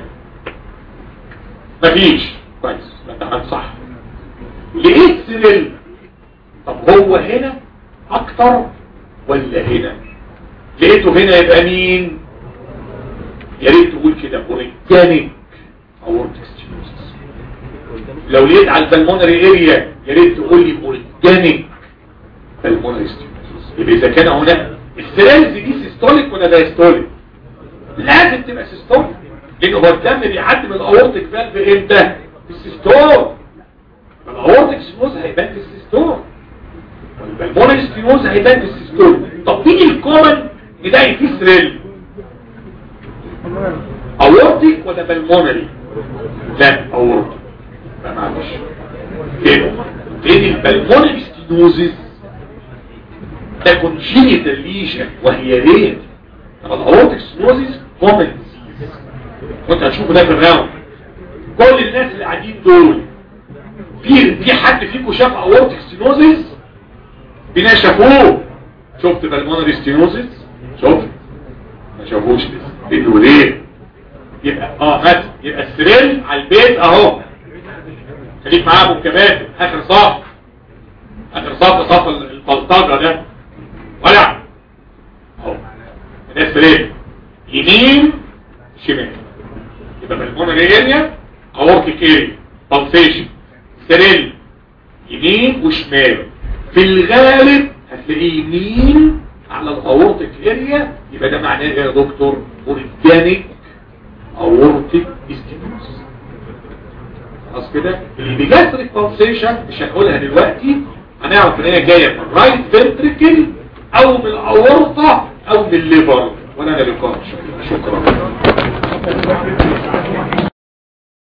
مفيش كويس ما انت عملت صح لقيت سريل طب هو هنا اكتر ولا هنا لقيته هنا يبقى مين يا ريت تقول كده اورجانيك اورتيك ستينوزس لو لقيت على البلمونري اريا يا ريت تقول لي اورجانيك بالمونري ستينوزس يبقى اذا كان هنا السيريلز دي سيستوليك ولا دايستوليك لازم تبقى سيستوليك لان هو الدم بيعدي من الاورتيك فالف امتى في السيستول الاورتيك ستينوز هيبان في السيستول والبلمونري ستينوز هيبان في السيستول طب تيجي الكومن نلاقي فيه سريل اورتيك ولا بالمونري لا اورتيك لا معلش كده لان البلمونري ستينوزز ده كونجينيتال ليشن وهي ريت طب الاورتيك ستينوزز كومن وانت هتشوفه ده في الراوند كل الناس اللي قاعدين دول في في حد فيكم شاف اورتيك ستينوزز بنا شافوه شفت بالمونري ستينوزز شفت ما شافوش لسه لانه ليه يبقى اه مثلا يبقى السريل على البيت اهو خليك معاه ابو الكباتن اخر صف اخر صف صف البلطجه ده ولع اهو ده السريل يمين شمال يبقى بالمونري اريا اورتيك اريا بالسيشن سريل يمين وشمال في الغالب هتلاقيه يمين على الاورتيك اريا يبقى ده معناه ايه يا دكتور اورجانيك اورتيك ستينوز خلاص كده اللي بيجاستريك بالسيشن مش هنقولها دلوقتي هنعرف ان هي جايه من الرايت فنتريكل او من الاورطه او من الليفر وانا اللي شكرا